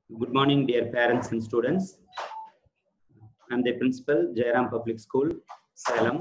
Good morning, dear parents and students. I'm the principal, Jairam Public School, Salem.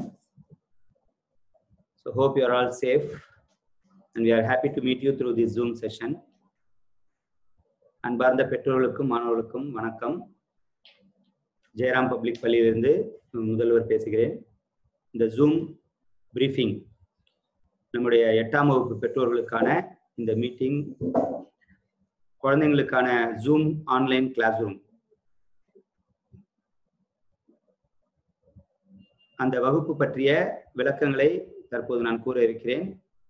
So hope you are all safe and we are happy to meet you through this Zoom session. அன்பார்ந்த பெற்றோர்களுக்கும் மாணவர்களுக்கும் வணக்கம் Jayaram public பள்ளியிலிருந்து முதல்வர் பேசுகிறேன் இந்த zoom briefing நம்முடைய எட்டாம் வகுப்பு பெற்றோர்களுக்கான இந்த மீட்டிங் குழந்தைங்களுக்கான ஜூம் ஆன்லைன் கிளாஸ் ரூம் அந்த வகுப்பு பற்றிய விளக்கங்களை தற்போது நான் கூற இருக்கிறேன்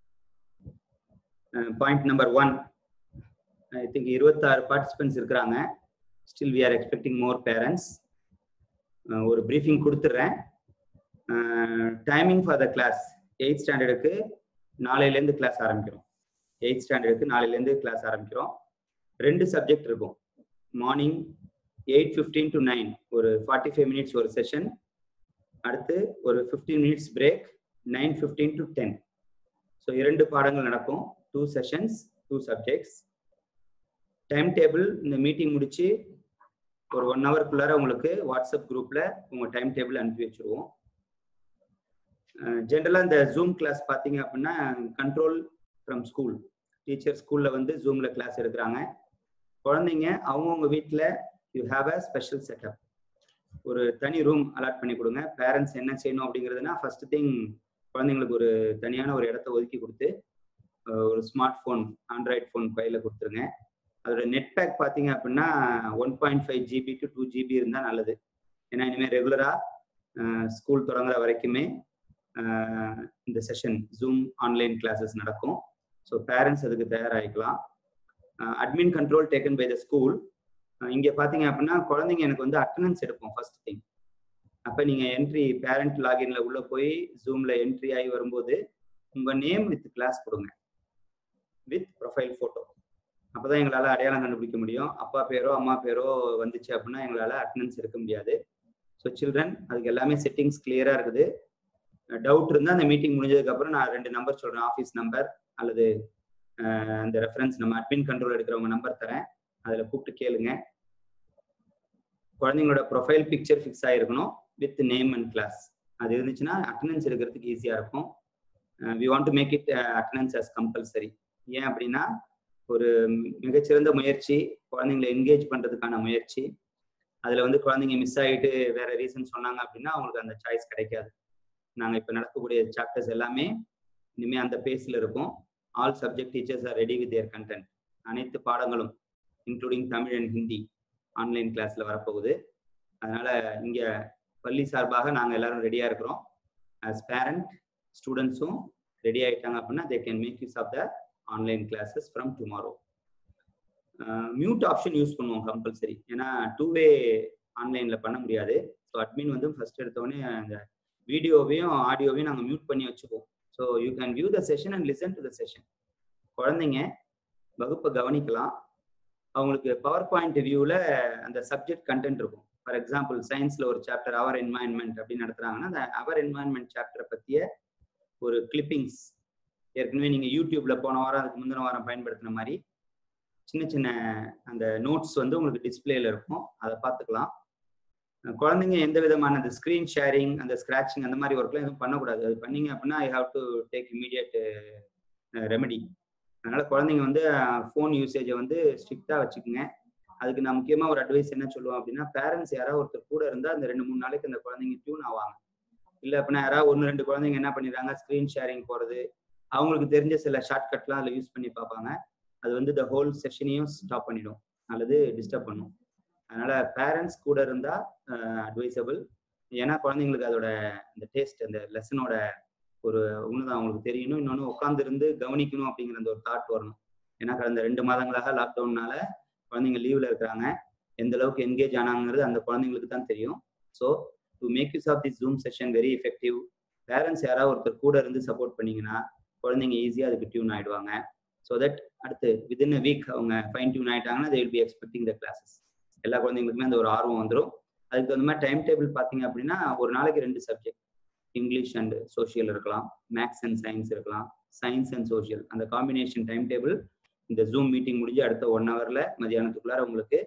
point number one I think இருபத்தாறு பார்ட்டிசிபென்ட்ஸ் இருக்கிறாங்க still we are expecting more parents ஒரு ப்ரீஃபிங் கொடுத்துட்றேன் timing for the class eighth ஸ்டாண்டர்டுக்கு நாளையிலேருந்து கிளாஸ் ஆரம்பிக்கிறோம் எயித் ஸ்டாண்டர்டுக்கு நாளையிலேருந்து கிளாஸ் ஆரம்பிக்கிறோம் ரெண்டு சப்ஜெக்ட் இருக்கும் morning eight fifteen to nine ஒரு ஃபார்ட்டி ஃபைவ் மினிட்ஸ் ஒரு செஷன் அடுத்து ஒரு fifteen minutes break nine fifteen to ten so இரண்டு பாடங்கள் நடக்கும் two sessions two subjects time table இந்த மீட்டிங் முடிச்சு ஒரு ஒன் ஹவருக்குள்ளார உங்களுக்கு வாட்ஸ்அப் குரூப்ல உங்க டைம் டேபிள் அனுப்பி வச்சிருவோம் ஜென்ரலாக இந்த ஜூம் கிளாஸ் பார்த்தீங்க அப்படின்னா கண்ட்ரோல் ஃப்ரம் ஸ்கூல் டீச்சர் ஸ்கூல்ல வந்து ஜூம்ல கிளாஸ் எடுக்கிறாங்க குழந்தைங்க அவங்கவுங்க வீட்டில் you have a special setup ஒரு தனி ரூம் அலாட் பண்ணி கொடுங்க பேரண்ட்ஸ் என்ன செய்யணும் அப்படிங்கிறதுனா ஃபர்ஸ்ட் திங் குழந்தைங்களுக்கு ஒரு தனியான ஒரு இடத்த ஒதுக்கி கொடுத்து ஒரு ஸ்மார்ட் ஃபோன் ஆண்ட்ராய்ட் ஃபோன் கையில் கொடுத்துருங்க அதோட நெட் பேக் பார்த்தீங்க அப்படின்னா one point five GB to two GB இருந்தால் நல்லது ஏன்னா இனிமேல் ரெகுலராக ஸ்கூல் தொடங்குற வரைக்குமே இந்த செஷன் ஜூம் ஆன்லைன் கிளாஸஸ் நடக்கும் ஸோ பேரண்ட்ஸ் அதுக்கு தயாராகிக்கலாம் admin control taken by the school இங்கே பார்த்தீங்க அப்படின்னா குழந்தைங்க எனக்கு வந்து அட்டண்டன்ஸ் எடுப்போம் ஃபர்ஸ்ட் திங் அப்போ நீங்கள் என்ட்ரி பேரண்ட் லாகின்ல உள்ளே போய் ஜூமில் என்ட்ரி ஆகி வரும்போது உங்கள் நேம் வித் கிளாஸ் கொடுங்க வித் ப்ரொஃபைல் ஃபோட்டோ அப்போதான் எங்களால் அடையாளம் கண்டுபிடிக்க முடியும் அப்பா பேரோ அம்மா பேரோ வந்துச்சு அப்படின்னா எங்களால் அட்டண்டன்ஸ் எடுக்க முடியாது ஸோ சில்ட்ரன் அதுக்கு எல்லாமே செட்டிங்ஸ் கிளியராக இருக்குது டவுட் இருந்தால் அந்த மீட்டிங் முடிஞ்சதுக்கப்புறம் நான் ரெண்டு நம்பர் சொல்கிறேன் ஆஃபீஸ் நம்பர் அல்லது அந்த ரெஃபரன்ஸ் நம்ம அட்மின் கண்ட்ரோல் எடுக்கிறவங்க நம்பர் தரேன் அதில் கூப்பிட்டு கேளுங்க குழந்தைங்களோட ப்ரொஃபைல் பிக்சர் ஃபிக்ஸ் ஆகிருக்கணும் வித் நேம் அண்ட் கிளாஸ் அது இருந்துச்சுன்னா அட்டண்டன்ஸ் எடுக்கிறதுக்கு ஈஸியாக இருக்கும் we want to make it attendance as compulsory ஏன் அப்படின்னா ஒரு மிகச்சிறந்த முயற்சி குழந்தைங்களை என்கேஜ் பண்ணுறதுக்கான முயற்சி அதில் வந்து குழந்தைங்க மிஸ் ஆகிட்டு வேற ரீசன் சொன்னாங்க அப்படின்னா அவங்களுக்கு அந்த சாய்ஸ் கிடைக்காது நாங்கள் இப்போ நடக்கக்கூடிய சாப்டர்ஸ் எல்லாமே இனிமேல் அந்த பேஸில் இருக்கும் all subject teachers are ready with their content அனைத்து பாடங்களும் including Tamil and Hindi online கிளாஸில் வரப்போகுது அதனால இங்கே பள்ளி சார்பாக நாங்கள் எல்லாரும் ரெடியாக இருக்கிறோம் ஆஸ் பேரண்ட் ஸ்டூடெண்ட்ஸும் ரெடி ஆகிட்டாங்க அப்படின்னா they can make use of the online classes from tomorrow mute option use பண்ணுவோம் கம்பல்சரி ஏன்னா டூ வே ஆன்லைனில் பண்ண முடியாது ஸோ அட்மின் வந்து ஃபர்ஸ்ட் எடுத்தோடனே அந்த வீடியோவையும் ஆடியோவையும் நாங்கள் மியூட் பண்ணி வச்சுக்குவோம் so you can view the session and listen to the session குழந்தைங்க வகுப்பை கவனிக்கலாம் அவங்களுக்கு பவர் பாயிண்ட் வியூவில் அந்த சப்ஜெக்ட் கண்டென்ட் இருக்கும் ஃபார் எக்ஸாம்பிள் சயின்ஸில் ஒரு சாப்டர் அவர் என்வாயன்மெண்ட் அப்படின்னு நடத்துறாங்கன்னா அந்த அவர் என்வாயன்மெண்ட் சாப்டரை பற்றிய ஒரு கிளிப்பிங்ஸ் ஏற்கனவே நீங்கள் யூடியூப்ல போன வாரம் அதுக்கு முந்தின வாரம் பயன்படுத்தின மாதிரி சின்ன சின்ன அந்த நோட்ஸ் வந்து உங்களுக்கு டிஸ்பிளேல இருக்கும் அதை பார்த்துக்கலாம் குழந்தைங்க எந்த விதமான அந்த ஸ்க்ரீன் ஷேரிங் அந்த ஸ்க்ராச்சிங் அந்த மாதிரி ஒர்க்லாம் எதுவும் பண்ணக்கூடாது அது பண்ணீங்க அப்படின்னா I have to take immediate remedy அதனால குழந்தைங்க வந்து ஃபோன் யூசேஜை வந்து ஸ்ட்ரிக்டாக வச்சுக்கோங்க அதுக்கு நான் முக்கியமாக ஒரு அட்வைஸ் என்ன சொல்லுவோம் அப்படின்னா பேரண்ட்ஸ் யாராவது ஒருத்தர் கூட இருந்தால் அந்த ரெண்டு மூணு நாளைக்கு அந்த குழந்தைங்க டியூன் ஆவாங்க இல்லை அப்படின்னா யாராவது ஒன்று ரெண்டு குழந்தைங்க என்ன பண்ணிடுறாங்க ஸ்க்ரீன் ஷேரிங் போகிறது அவங்களுக்கு தெரிஞ்ச சில ஷார்ட்கட்லாம் அதில் யூஸ் பண்ணி பார்ப்பாங்க அது வந்து த ஹோல் செஷனையும் ஸ்டாப் பண்ணிடும் அல்லது டிஸ்டர்ப் பண்ணும் அதனால பேரண்ட்ஸ் கூட இருந்தா அட்வைசபிள் ஏன்னா குழந்தைங்களுக்கு அதோட அந்த டேஸ்ட் அந்த லெசனோட ஒரு ஒண்ணுதான் அவங்களுக்கு தெரியணும் இன்னொன்று உட்காந்து இருந்து கவனிக்கணும் அப்படிங்கிற அந்த ஒரு தாட் வரணும் ஏன்னா கடந்த ரெண்டு மாதங்களாக லாக்டவுன்னால குழந்தைங்க லீவ்ல இருக்கிறாங்க எந்த அளவுக்கு என்கேஜ் ஆனாங்கிறது அந்த குழந்தைங்களுக்கு தான் தெரியும் so to make use of this Zoom session very effective parents யாராவது ஒருத்தர் கூட இருந்து சப்போர்ட் பண்ணீங்கன்னா குழந்தைங்க ஈஸியாக அதுக்கு டியூன் ஆயிடுவாங்க ஸோ தட் அடுத்து வித்தின் அ வீக் அவங்க ஃபைன் டியூன் ஆயிட்டாங்கன்னா they will be expecting the classes எல்லா குழந்தைங்களுக்குமே அந்த ஒரு ஆர்வம் வந்துடும் அதுக்கு தகுந்த மாதிரி டைம் டேபிள் பார்த்தீங்க அப்படின்னா ஒரு நாளைக்கு ரெண்டு சப்ஜெக்ட் இங்கிலீஷ் அண்ட் சோஷியல் இருக்கலாம் மேக்ஸ் அண்ட் சயின்ஸ் இருக்கலாம் சயின்ஸ் அண்ட் சோஷியல் அந்த காம்பினேஷன் டைம் டேபிள் இந்த ஜூம் மீட்டிங் முடிஞ்சு அடுத்த ஒன் ஹவர்ல மதியானத்துக்குள்ளார உங்களுக்கு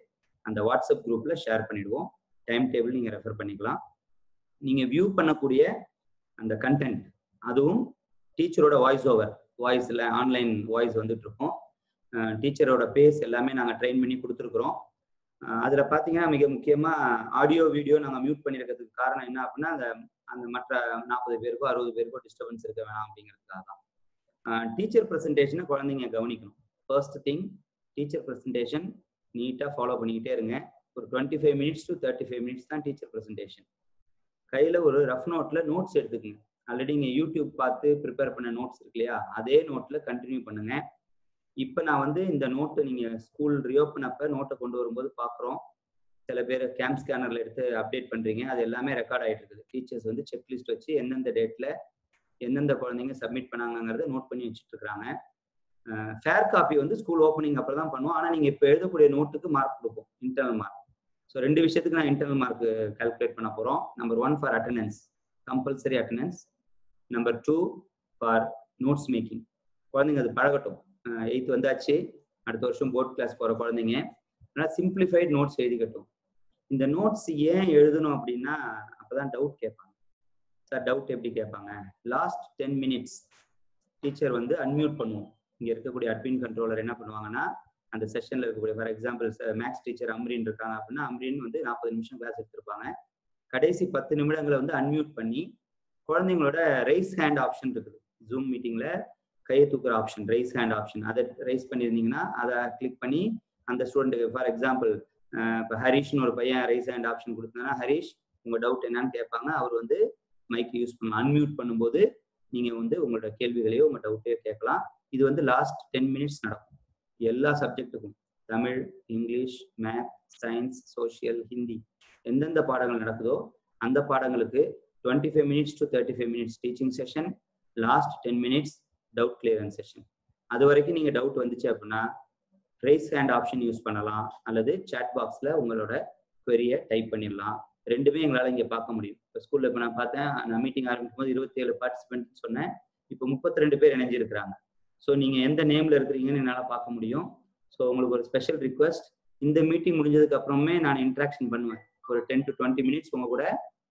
அந்த வாட்ஸ்அப் குரூப்ல ஷேர் பண்ணிடுவோம் டைம் டேபிள் நீங்க ரெஃபர் பண்ணிக்கலாம் நீங்க வியூ பண்ணக்கூடிய அந்த கண்டென்ட் அதுவும் டீச்சரோட வாய்ஸ் ஓவர் வாய்ஸ்ல ஆன்லைன் வாய்ஸ் வந்துட்டு இருக்கும் டீச்சரோட பேஸ் எல்லாமே நாங்கள் ட்ரெயின் பண்ணி கொடுத்துருக்குறோம் அதில் பார்த்தீங்கன்னா மிக முக்கியமாக ஆடியோ வீடியோ நாங்கள் மியூட் பண்ணியிருக்கிறதுக்கு காரணம் என்ன அப்படின்னா அந்த அந்த மற்ற நாற்பது பேருக்கோ அறுபது பேருக்கோ டிஸ்டர்பன்ஸ் இருக்க வேணாம் அப்படிங்கிறதுக்காக தான் டீச்சர் ப்ரெசன்டேஷனை குழந்தைங்க கவனிக்கணும் ஃபர்ஸ்ட் திங் டீச்சர் ப்ரெசன்டேஷன் நீட்டாக ஃபாலோ பண்ணிக்கிட்டே இருங்க ஒரு twenty five minutes to thirty five minutes தான் டீச்சர் ப்ரெசன்டேஷன் கையில் ஒரு ரஃப் நோட்டில் நோட்ஸ் எடுத்துக்கங்க ஆல்ரெடி இங்கே யூடியூப் பார்த்து ப்ரிப்பேர் பண்ண நோட்ஸ் இருக்கு இல்லையா அதே நோட்டில் கண்டினியூ பண்ணுங்க இப்போ நான் வந்து இந்த நோட்டு நீங்கள் ஸ்கூல் ரியோப்பன் அப்போ நோட்டை கொண்டு வரும்போது பார்க்குறோம் சில பேர் கேம்ப் ஸ்கேனரில் எடுத்து அப்டேட் பண்ணுறீங்க அது எல்லாமே ரெக்கார்ட் ஆகிட்டு இருக்குது டீச்சர்ஸ் வந்து செக்லிஸ்ட் வச்சு எந்தெந்த டேட்டில் எந்தெந்த குழந்தைங்க சப்மிட் பண்ணாங்கிறத நோட் பண்ணி வச்சுட்டு இருக்கிறாங்க ஃபேர் காப்பி வந்து ஸ்கூல் ஓப்பனிங் அப்புறம் தான் பண்ணுவோம் ஆனால் நீங்கள் இப்போ எழுதக்கூடிய நோட்டுக்கு மார்க் கொடுப்போம் இன்டர்னல் மார்க் ஸோ ரெண்டு விஷயத்துக்கு நான் இன்டர்னல் மார்க் கால்குலேட் பண்ண போகிறோம் number one for attendance compulsory attendance number two for notes making குழந்தைங்க அது பழகட்டும் எயித்து வந்தாச்சு அடுத்த வருஷம் போர்ட் கிளாஸ் போகிற குழந்தைங்க ஆனால் சிம்பிளிஃபைட் நோட்ஸ் எழுதிக்கட்டும் இந்த நோட்ஸ் ஏன் எழுதணும் அப்படின்னா அப்போதான் டவுட் கேட்பாங்க சார் டவுட் எப்படி கேட்பாங்க லாஸ்ட் டென் மினிட்ஸ் டீச்சர் வந்து அன்மியூட் பண்ணுவோம் இங்கே இருக்கக்கூடிய அட்மின் கண்ட்ரோலர் என்ன பண்ணுவாங்கன்னா அந்த செஷனில் இருக்கக்கூடிய for example maths teacher Amrin இருக்காங்க அப்படின்னா அம்ரின் வந்து நாற்பது நிமிஷம் கிளாஸ் எடுத்திருப்பாங்க கடைசி பத்து நிமிடங்களை வந்து அன்மியூட் பண்ணி குழந்தைங்களோட ரைஸ் ஹேண்ட் ஆப்ஷன் இருக்குது ஜூம் மீட்டிங்ல கையை தூக்குற ஆப்ஷன் ரைஸ் ஹேண்ட் ஆப்ஷன் அதை ரைஸ் பண்ணியிருந்தீங்கன்னா அதை கிளிக் பண்ணி அந்த ஸ்டூடெண்ட்டுக்கு ஃபார் எக்ஸாம்பிள் இப்போ ஹரீஷ்னு ஒரு பையன் ரைஸ் ஹேண்ட் ஆப்ஷன் கொடுத்தீங்கன்னா ஹரீஷ் உங்க டவுட் என்னன்னு கேட்பாங்க அவர் வந்து மைக் யூஸ் பண்ணலாம் அன்மியூட் பண்ணும்போது நீங்க வந்து உங்களோட கேள்விகளையோ உங்க டவுட்டையோ கேட்கலாம் இது வந்து லாஸ்ட் டென் மினிட்ஸ் நடக்கும் எல்லா சப்ஜெக்ட்டுக்கும் Tamil English math science social Hindi எந்தெந்த பாடங்கள் நடக்குதோ அந்த பாடங்களுக்கு twenty five minutes to thirty five minutes teaching session last ten minutes doubt clearance session அது வரைக்கும் நீங்கள் டவுட் வந்துச்சு அப்படின்னா ரைஸ் ஹேண்ட் ஆப்ஷன் யூஸ் பண்ணலாம் அல்லது சேட் பாக்ஸில் உங்களோட query-ய டைப் பண்ணிடலாம் ரெண்டுமே எங்களால் இங்கே பார்க்க முடியும் இப்போ ஸ்கூலில் இப்போ நான் பார்த்தேன் நான் மீட்டிங் ஆரம்பிக்கும் போது இருபத்தி ஏழு பார்ட்டிசிபென்ட் சொன்னேன் இப்போ முப்பத்தி ரெண்டு பேர் இணைஞ்சிருக்கிறாங்க ஸோ நீங்கள் எந்த நேமில் இருக்கிறீங்கன்னு என்னால் பார்க்க முடியும் ஸோ உங்களுக்கு ஒரு ஸ்பெஷல் ரிக்வெஸ்ட் இந்த மீட்டிங் முடிஞ்சதுக்கு அப்புறமே நான் இன்ட்ராக்ஷன் பண்ணுவேன் ஒரு டென் டு டுவெண்ட்டி மினிட்ஸ் உங்க கூட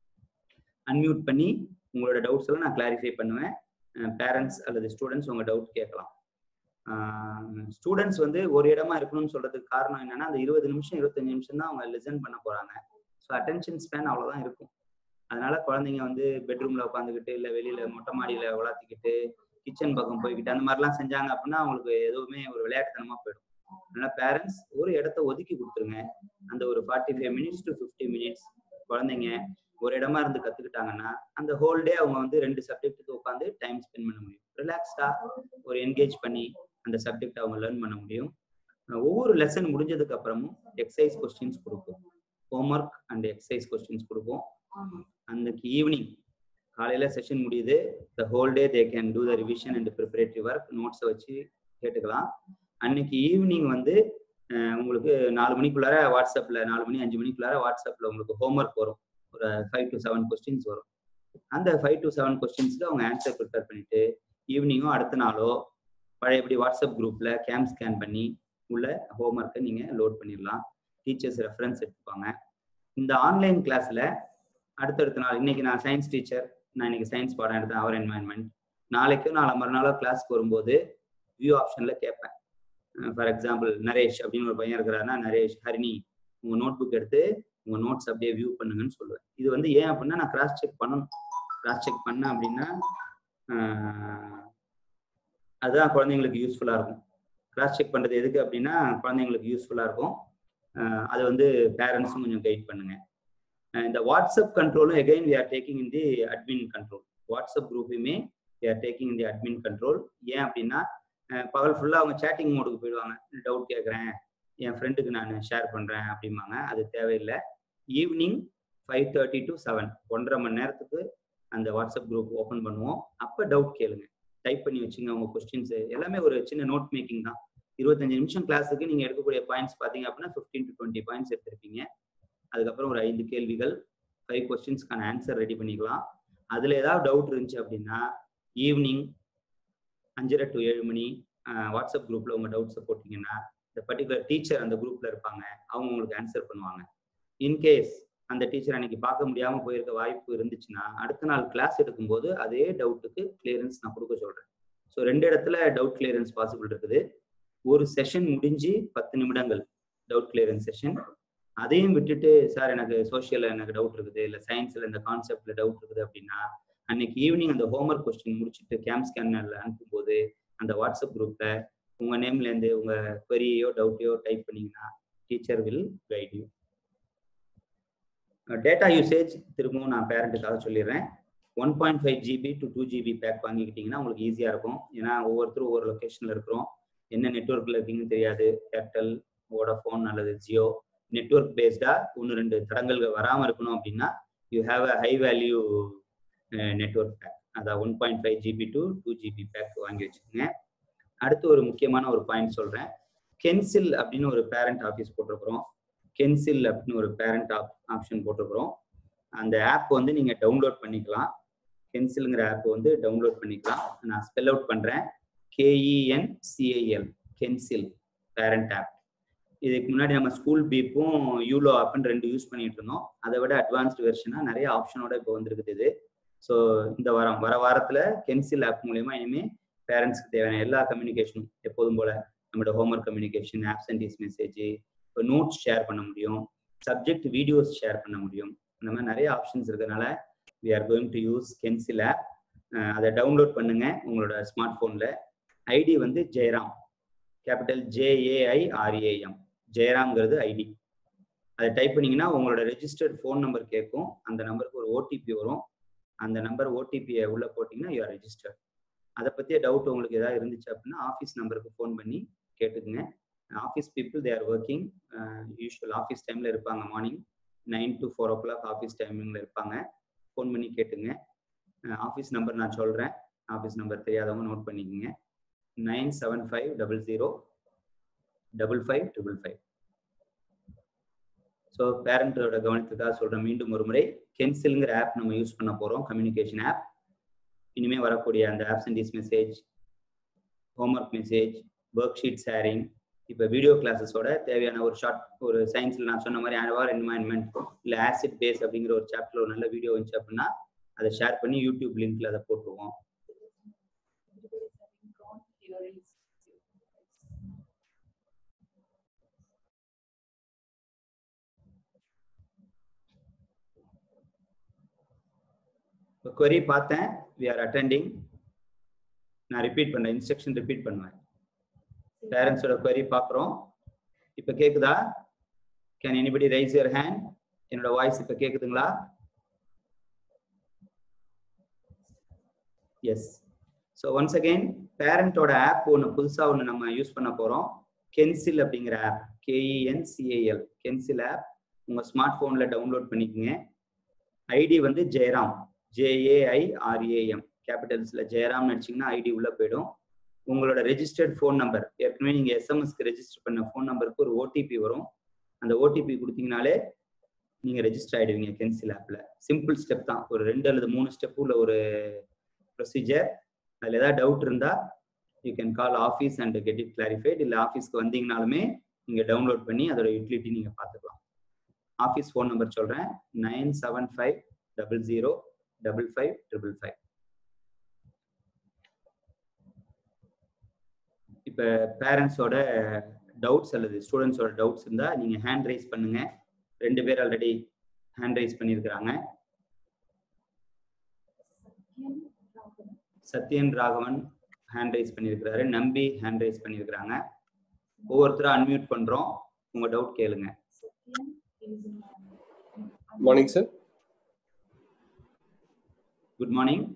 அன்மியூட் பண்ணி உங்களோட டவுட்ஸ் எல்லாம் நான் கிளாரிஃபை பண்ணுவேன் பேரண்ட்ஸ் அல்லது ஸ்டூடெண்ட்ஸ் உங்க டவுட் கேட்கலாம் ஸ்டூடெண்ட்ஸ் வந்து ஒரு இடமா இருக்கணும்னு சொல்றதுக்கு காரணம் என்னன்னா அந்த இருபது நிமிஷம் இருபத்தஞ்சு நிமிஷம் தான் அவங்க லிசன் பண்ண போறாங்க ஸோ அட்டென்ஷன் ஸ்பேன் அவ்வளோதான் இருக்கும் அதனால குழந்தைங்க வந்து பெட்ரூம்ல உட்காந்துக்கிட்டு இல்லை வெளியில மொட்டை மாடியில உலாத்திக்கிட்டு கிச்சன் பக்கம் போய்கிட்டு அந்த மாதிரிலாம் செஞ்சாங்க அப்படின்னா அவங்களுக்கு எதுவுமே ஒரு விளையாட்டுத்தனமா போயிடும் அதனால பேரண்ட்ஸ் ஒரு இடத்த ஒதுக்கி கொடுத்துருங்க அந்த ஒரு forty five minutes to fifty minutes குழந்தைங்க ஒரு இடமா இருந்து கத்துக்கிட்டாங்கன்னா அந்த ஹோல் டே அவங்க வந்து ரெண்டு சப்ஜெக்ட்டுக்கு உட்காந்து டைம் ஸ்பெண்ட் பண்ண முடியும் ரிலாக்ஸ்டா ஒரு என்கேஜ் பண்ணி அந்த சப்ஜெக்ட் அவங்க லேர்ன் பண்ண முடியும் ஒவ்வொரு லெசன் முடிஞ்சதுக்கு அப்புறமும் எக்ஸசைஸ் கொஸ்டின்ஸ் கொடுப்போம் ஹோம்ஒர்க் அண்ட் எக்ஸசைஸ் கொஸ்டின்ஸ் கொடுப்போம் அன்னைக்கு ஈவினிங் காலையில செஷன் முடியுது the whole day they can do the revision and preparatory work நோட்ஸை வச்சு கேட்டுக்கலாம் அன்னைக்கு ஈவினிங் வந்து உங்களுக்கு நாலு மணிக்குள்ளார வாட்ஸ்அப்ல நாலு மணி அஞ்சு மணிக்குள்ளார வாட்ஸ்அப்ல உங்களுக்கு ஹோம்ஒர்க் வரும் ஒரு ஃபைவ் டு செவன் கொஸ்டின்ஸ் வரும் அந்த ஃபைவ் டு செவன் கொஸ்டின்ஸ்க்கு அவங்க ஆன்சர் ப்ரிப்பேர் பண்ணிட்டு ஈவினிங்கோ அடுத்த நாளோ பழையபடி வாட்ஸ்அப் குரூப்ல கேம் ஸ்கேன் பண்ணி உள்ள ஹோம்ஒர்க்கை நீங்க லோட் பண்ணிடலாம் டீச்சர்ஸ் ரெஃபரன்ஸ் எடுத்துப்பாங்க இந்த ஆன்லைன் கிளாஸ்ல அடுத்தடுத்த நாள் இன்னைக்கு நான் சயின்ஸ் டீச்சர் நான் இன்னைக்கு சயின்ஸ் பாடம் எடுத்தேன் அவர் என்வாயன்மெண்ட் நாளைக்கும் நாளை மறுநாளோ கிளாஸ்க்கு வரும்போது வியூ ஆப்ஷன்ல கேட்பேன் ஃபார் எக்ஸாம்பிள் நரேஷ் அப்படின்னு ஒரு பையன் இருக்கிறாருன்னா நரேஷ் ஹரிணி உங்க நோட் புக் எடுத்து உங்க நோட்ஸ் அப்படியே வியூ பண்ணுங்கன்னு சொல்லுவேன் இது வந்து ஏன் அப்படின்னா நான் கிராஸ் செக் பண்ணணும் கிராஸ் செக் பண்ணேன் அப்படின்னா அதுதான் குழந்தைங்களுக்கு யூஸ்ஃபுல்லா இருக்கும் கிராஸ் செக் பண்றது எதுக்கு அப்படின்னா குழந்தைங்களுக்கு யூஸ்ஃபுல்லா இருக்கும் அது வந்து பேரண்ட்ஸும் கொஞ்சம் கைட் பண்ணுங்க இந்த வாட்ஸ்அப் கண்ட்ரோலும் again we are taking in the admin control WhatsApp குரூப்பையுமே we are taking in the admin control ஏன் அப்படின்னா பகல் ஃபுல்லாக அவங்க சேட்டிங் மோடுக்கு போயிடுவாங்க டவுட் கேட்குறேன் என் ஃப்ரெண்டுக்கு நான் ஷேர் பண்ணுறேன் அப்படிம்பாங்க அது தேவையில்லை evening five thirty to seven ஒன்றரை மணி நேரத்துக்கு அந்த வாட்ஸ்அப் குரூப் ஓப்பன் பண்ணுவோம் அப்போ டவுட் கேளுங்க டைப் பண்ணி வச்சுங்க உங்கள் கொஸ்டின்ஸ் எல்லாமே ஒரு சின்ன நோட் மேக்கிங் தான் இருபத்தஞ்சு நிமிஷம் கிளாஸுக்கு நீங்கள் எடுக்கக்கூடிய பாயிண்ட்ஸ் பார்த்தீங்க அப்படின்னா ஃபிஃப்டீன் டு டுவெண்ட்டி பாயிண்ட்ஸ் எடுத்திருப்பீங்க அதுக்கப்புறம் ஒரு ஐந்து கேள்விகள் ஃபைவ் கொஸ்டின்ஸ்க்கான ஆன்சர் ரெடி பண்ணிக்கலாம் அதில் ஏதாவது டவுட் இருந்துச்சு அப்படின்னா ஈவினிங் அஞ்சரை டு ஏழு மணி வாட்ஸ்அப் குரூப்பில் உங்கள் டவுட்ஸை போட்டிங்கன்னா இந்த பர்டிகுலர் டீச்சர் அந்த குரூப்ல இருப்பாங்க அவங்க உங்களுக்கு ஆன்சர் பண்ணுவாங்க இன்கேஸ் அந்த டீச்சர் அன்னைக்கு பார்க்க முடியாம போயிருக்க வாய்ப்பு இருந்துச்சுன்னா அடுத்த நாள் கிளாஸ் எடுக்கும்போது அதே டவுட்டுக்கு கிளியரன்ஸ் நான் கொடுக்க சொல்றேன் ஸோ ரெண்டு இடத்துல டவுட் கிளியரன்ஸ் பாசிபிள் இருக்குது ஒரு செஷன் முடிஞ்சு பத்து நிமிடங்கள் டவுட் கிளியரன்ஸ் செஷன் அதையும் விட்டுட்டு சார் எனக்கு சோஷியல்ல எனக்கு டவுட் இருக்குது இல்லை சயின்ஸ்ல இந்த கான்செப்ட்ல டவுட் இருக்குது அப்படின்னா அன்னைக்கு ஈவினிங் அந்த ஹோம்ஒர்க் கொஸ்டின் முடிச்சுட்டு கேம் ஸ்கேனர்ல அனுப்பும்போது அந்த வாட்ஸ்அப் குரூப்ல உங்க நேம்ல இருந்து உங்க query-யோ டவுட்டையோ டைப் பண்ணீங்கன்னா teacher will guide you data usage திரும்பவும் நான் பேரண்ட்டுக்காக சொல்லிடுறேன் one point five GB to two GB back வாங்கிக்கிட்டிங்கன்னா உங்களுக்கு ஈஸியாக இருக்கும் ஏன்னா ஒவ்வொருத்தரும் ஒவ்வொரு லொக்கேஷனில் இருக்கிறோம் என்ன நெட்ஒர்க்கில் இருக்கீங்கன்னு தெரியாது ஏர்டெல் வோடஃபோன் அல்லது ஜியோ நெட்ஒர்க் பேஸ்டாக ஒன்று ரெண்டு தடங்கல்கள் வராமல் இருக்கணும் அப்படின்னா you have a high value network pack அதான் one point five GB to two GB pack வாங்கி வச்சுக்கோங்க அடுத்து ஒரு முக்கியமான ஒரு பாயிண்ட் சொல்கிறேன் கென்சில் அப்படின்னு ஒரு பேரண்ட் ஆஃபீஸ் போட்டிருக்கிறோம் கென்சில் அப்படின்னு ஒரு பேரண்ட் ஆப் ஆப்ஷன் போட்டிருக்கிறோம் அந்த ஆப் வந்து நீங்கள் டவுன்லோட் பண்ணிக்கலாம் கென்சில்ங்கிற ஆப் வந்து டவுன்லோட் பண்ணிக்கலாம் நான் ஸ்பெல் அவுட் பண்ணுறேன் K E N C I L Kencil parent app இதுக்கு முன்னாடி நம்ம ஸ்கூல் பீப்பும் யூலோ ஆப்னு ரெண்டு யூஸ் பண்ணிட்டு இருந்தோம் அதை விட அட்வான்ஸ்டு வெர்ஷனாக நிறைய ஆப்ஷனோட இப்போ வந்திருக்குது இது ஸோ இந்த வாரம் வர வாரத்தில் கென்சில் ஆப் மூலயமா இனிமேல் பேரண்ட்ஸ்க்கு தேவையான எல்லா கம்யூனிகேஷனும் எப்போதும் போல நம்மளோட ஹோம்ஒர்க் கம்யூனிகேஷன் ஆப்சன்டீஸ் மெசேஜ் இப்போ நோட்ஸ் ஷேர் பண்ண முடியும் சப்ஜெக்ட் வீடியோஸ் ஷேர் பண்ண முடியும் இந்த மாதிரி நிறைய ஆப்ஷன்ஸ் இருக்கிறதுனால we are going to use Kencil app அதை டவுன்லோட் பண்ணுங்க உங்களோட ஸ்மார்ட் ஃபோனில் ஐடி வந்து ஜெயராம் கேபிட்டல் ஜேஏஐஆர்ஏஎம் ஜெயராம்ங்கிறது ஐடி அதை டைப் பண்ணீங்கன்னா உங்களோட ரெஜிஸ்டர்ட் ஃபோன் நம்பர் கேட்கும் அந்த நம்பருக்கு ஒரு ஓடிபி வரும் அந்த நம்பர் ஓடிபியை உள்ள போட்டிங்கன்னா யூ ஆர் ரெஜிஸ்டர்ட் அதை பற்றிய டவுட் உங்களுக்கு ஏதாவது இருந்துச்சு அப்படின்னா ஆஃபீஸ் நம்பருக்கு ஃபோன் பண்ணி கேட்டுக்குங்க office people they are working usual office டைமில் இருப்பாங்க morning nine to four o'clock office டைமிங்கில் இருப்பாங்க ஃபோன் பண்ணி கேட்டுங்க ஆஃபீஸ் நம்பர் நான் சொல்கிறேன் ஆஃபீஸ் நம்பர் தெரியாதவங்க நோட் பண்ணிக்கோங்க nine seven five double zero double five triple five so பேரண்ட்டோட கவனத்துக்காக சொல்கிறேன் மீண்டும் ஒரு முறை கென்சில்ங்கிற ஆப் நம்ம யூஸ் பண்ண போகிறோம் கம்யூனிகேஷன் ஆப் இனிமேல் வரக்கூடிய அந்த absentees message homework message work sheet sharing இப்போ வீடியோ கிளாஸஸோட தேவையான ஒரு ஷார்ட் ஒரு சயின்ஸில் நான் சொன்ன மாதிரி அனவார் என்வாயன்மெண்ட் இல்லை ஆசிட் பேஸ் அப்படிங்கிற ஒரு சாப்டர் ஒரு நல்ல வீடியோ வந்துச்சு அப்படின்னா அதை ஷேர் பண்ணி யூடியூப் லிங்க்ல அதை போட்டுருவோம் இப்போ query பார்த்தேன் வி ஆர் அட்டெண்டிங் நான் ரிப்பீட் பண்ணேன் இன்ஸ்ட்ரக்ஷன் ரிப்பீட் பண்ணுவேன் பேரண்ட்ஸோட query பார்க்குறோம் இப்போ கேக்குதா can anybody raise your hand என்னோட வாய்ஸ் இப்போ கேக்குதுங்களா எஸ் ஸோ ஒன்ஸ் அகெயின் பேரண்டோட ஆப் ஒன்று புதுசாக ஒன்று நம்ம யூஸ் பண்ண போகிறோம் கென்சில் அப்படிங்கிற ஆப் கேஇஎன்சிஏஎல் கென்சில் ஆப் உங்கள் ஸ்மார்ட் ஃபோனில் டவுன்லோட் பண்ணிக்கோங்க ஐடி வந்து ஜெயராம் ஜேஏஐஆர்ஏஎம் கேபிட்டல்ஸில் ஜெயராம் அடிச்சிங்கன்னா ஐடி உள்ளே போயிடும் உங்களோட ரெஜிஸ்டர்ட் ஃபோன் நம்பர் ஏற்கனவே நீங்கள் எஸ்எம்எஸ்க்கு ரெஜிஸ்டர் பண்ண ஃபோன் நம்பருக்கு ஒரு ஓடிபி வரும் அந்த ஓடிபி கொடுத்தீங்கனாலே நீங்கள் ரெஜிஸ்டர் ஆகிடுவீங்க கென்சில் ஆப்பில் சிம்பிள் ஸ்டெப் தான் ஒரு ரெண்டு அல்லது மூணு ஸ்டெப் உள்ள ஒரு ப்ரொசீஜர் அதில் ஏதாவது டவுட் இருந்தால் you can call office and get it clarified இல்லை ஆஃபீஸ்க்கு வந்தீங்கனாலுமே நீங்கள் டவுன்லோட் பண்ணி அதோட யூட்டிலிட்டி நீங்கள் பார்த்துக்கலாம் ஆஃபீஸ் ஃபோன் நம்பர் சொல்கிறேன் nine seven five double zero double five triple five இப்போ பேரண்ட்ஸோட டவுட்ஸ் அல்லது ஸ்டூடெண்ட்ஸோட டவுட்ஸ் இருந்தால் நீங்கள் ஹேண்ட் ரைஸ் பண்ணுங்க ரெண்டு பேர் ஆல்ரெடி ஹேண்ட் ரைஸ் பண்ணியிருக்கிறாங்க சத்யன் ராகவன் ஹேண்ட் ரைஸ் பண்ணியிருக்கிறாரு நம்பி ஹேண்ட் ரைஸ் பண்ணியிருக்கிறாங்க ஒவ்வொருத்தரும் அன்மியூட் பண்ணுறோம் உங்கள் டவுட் கேளுங்க morning sir good morning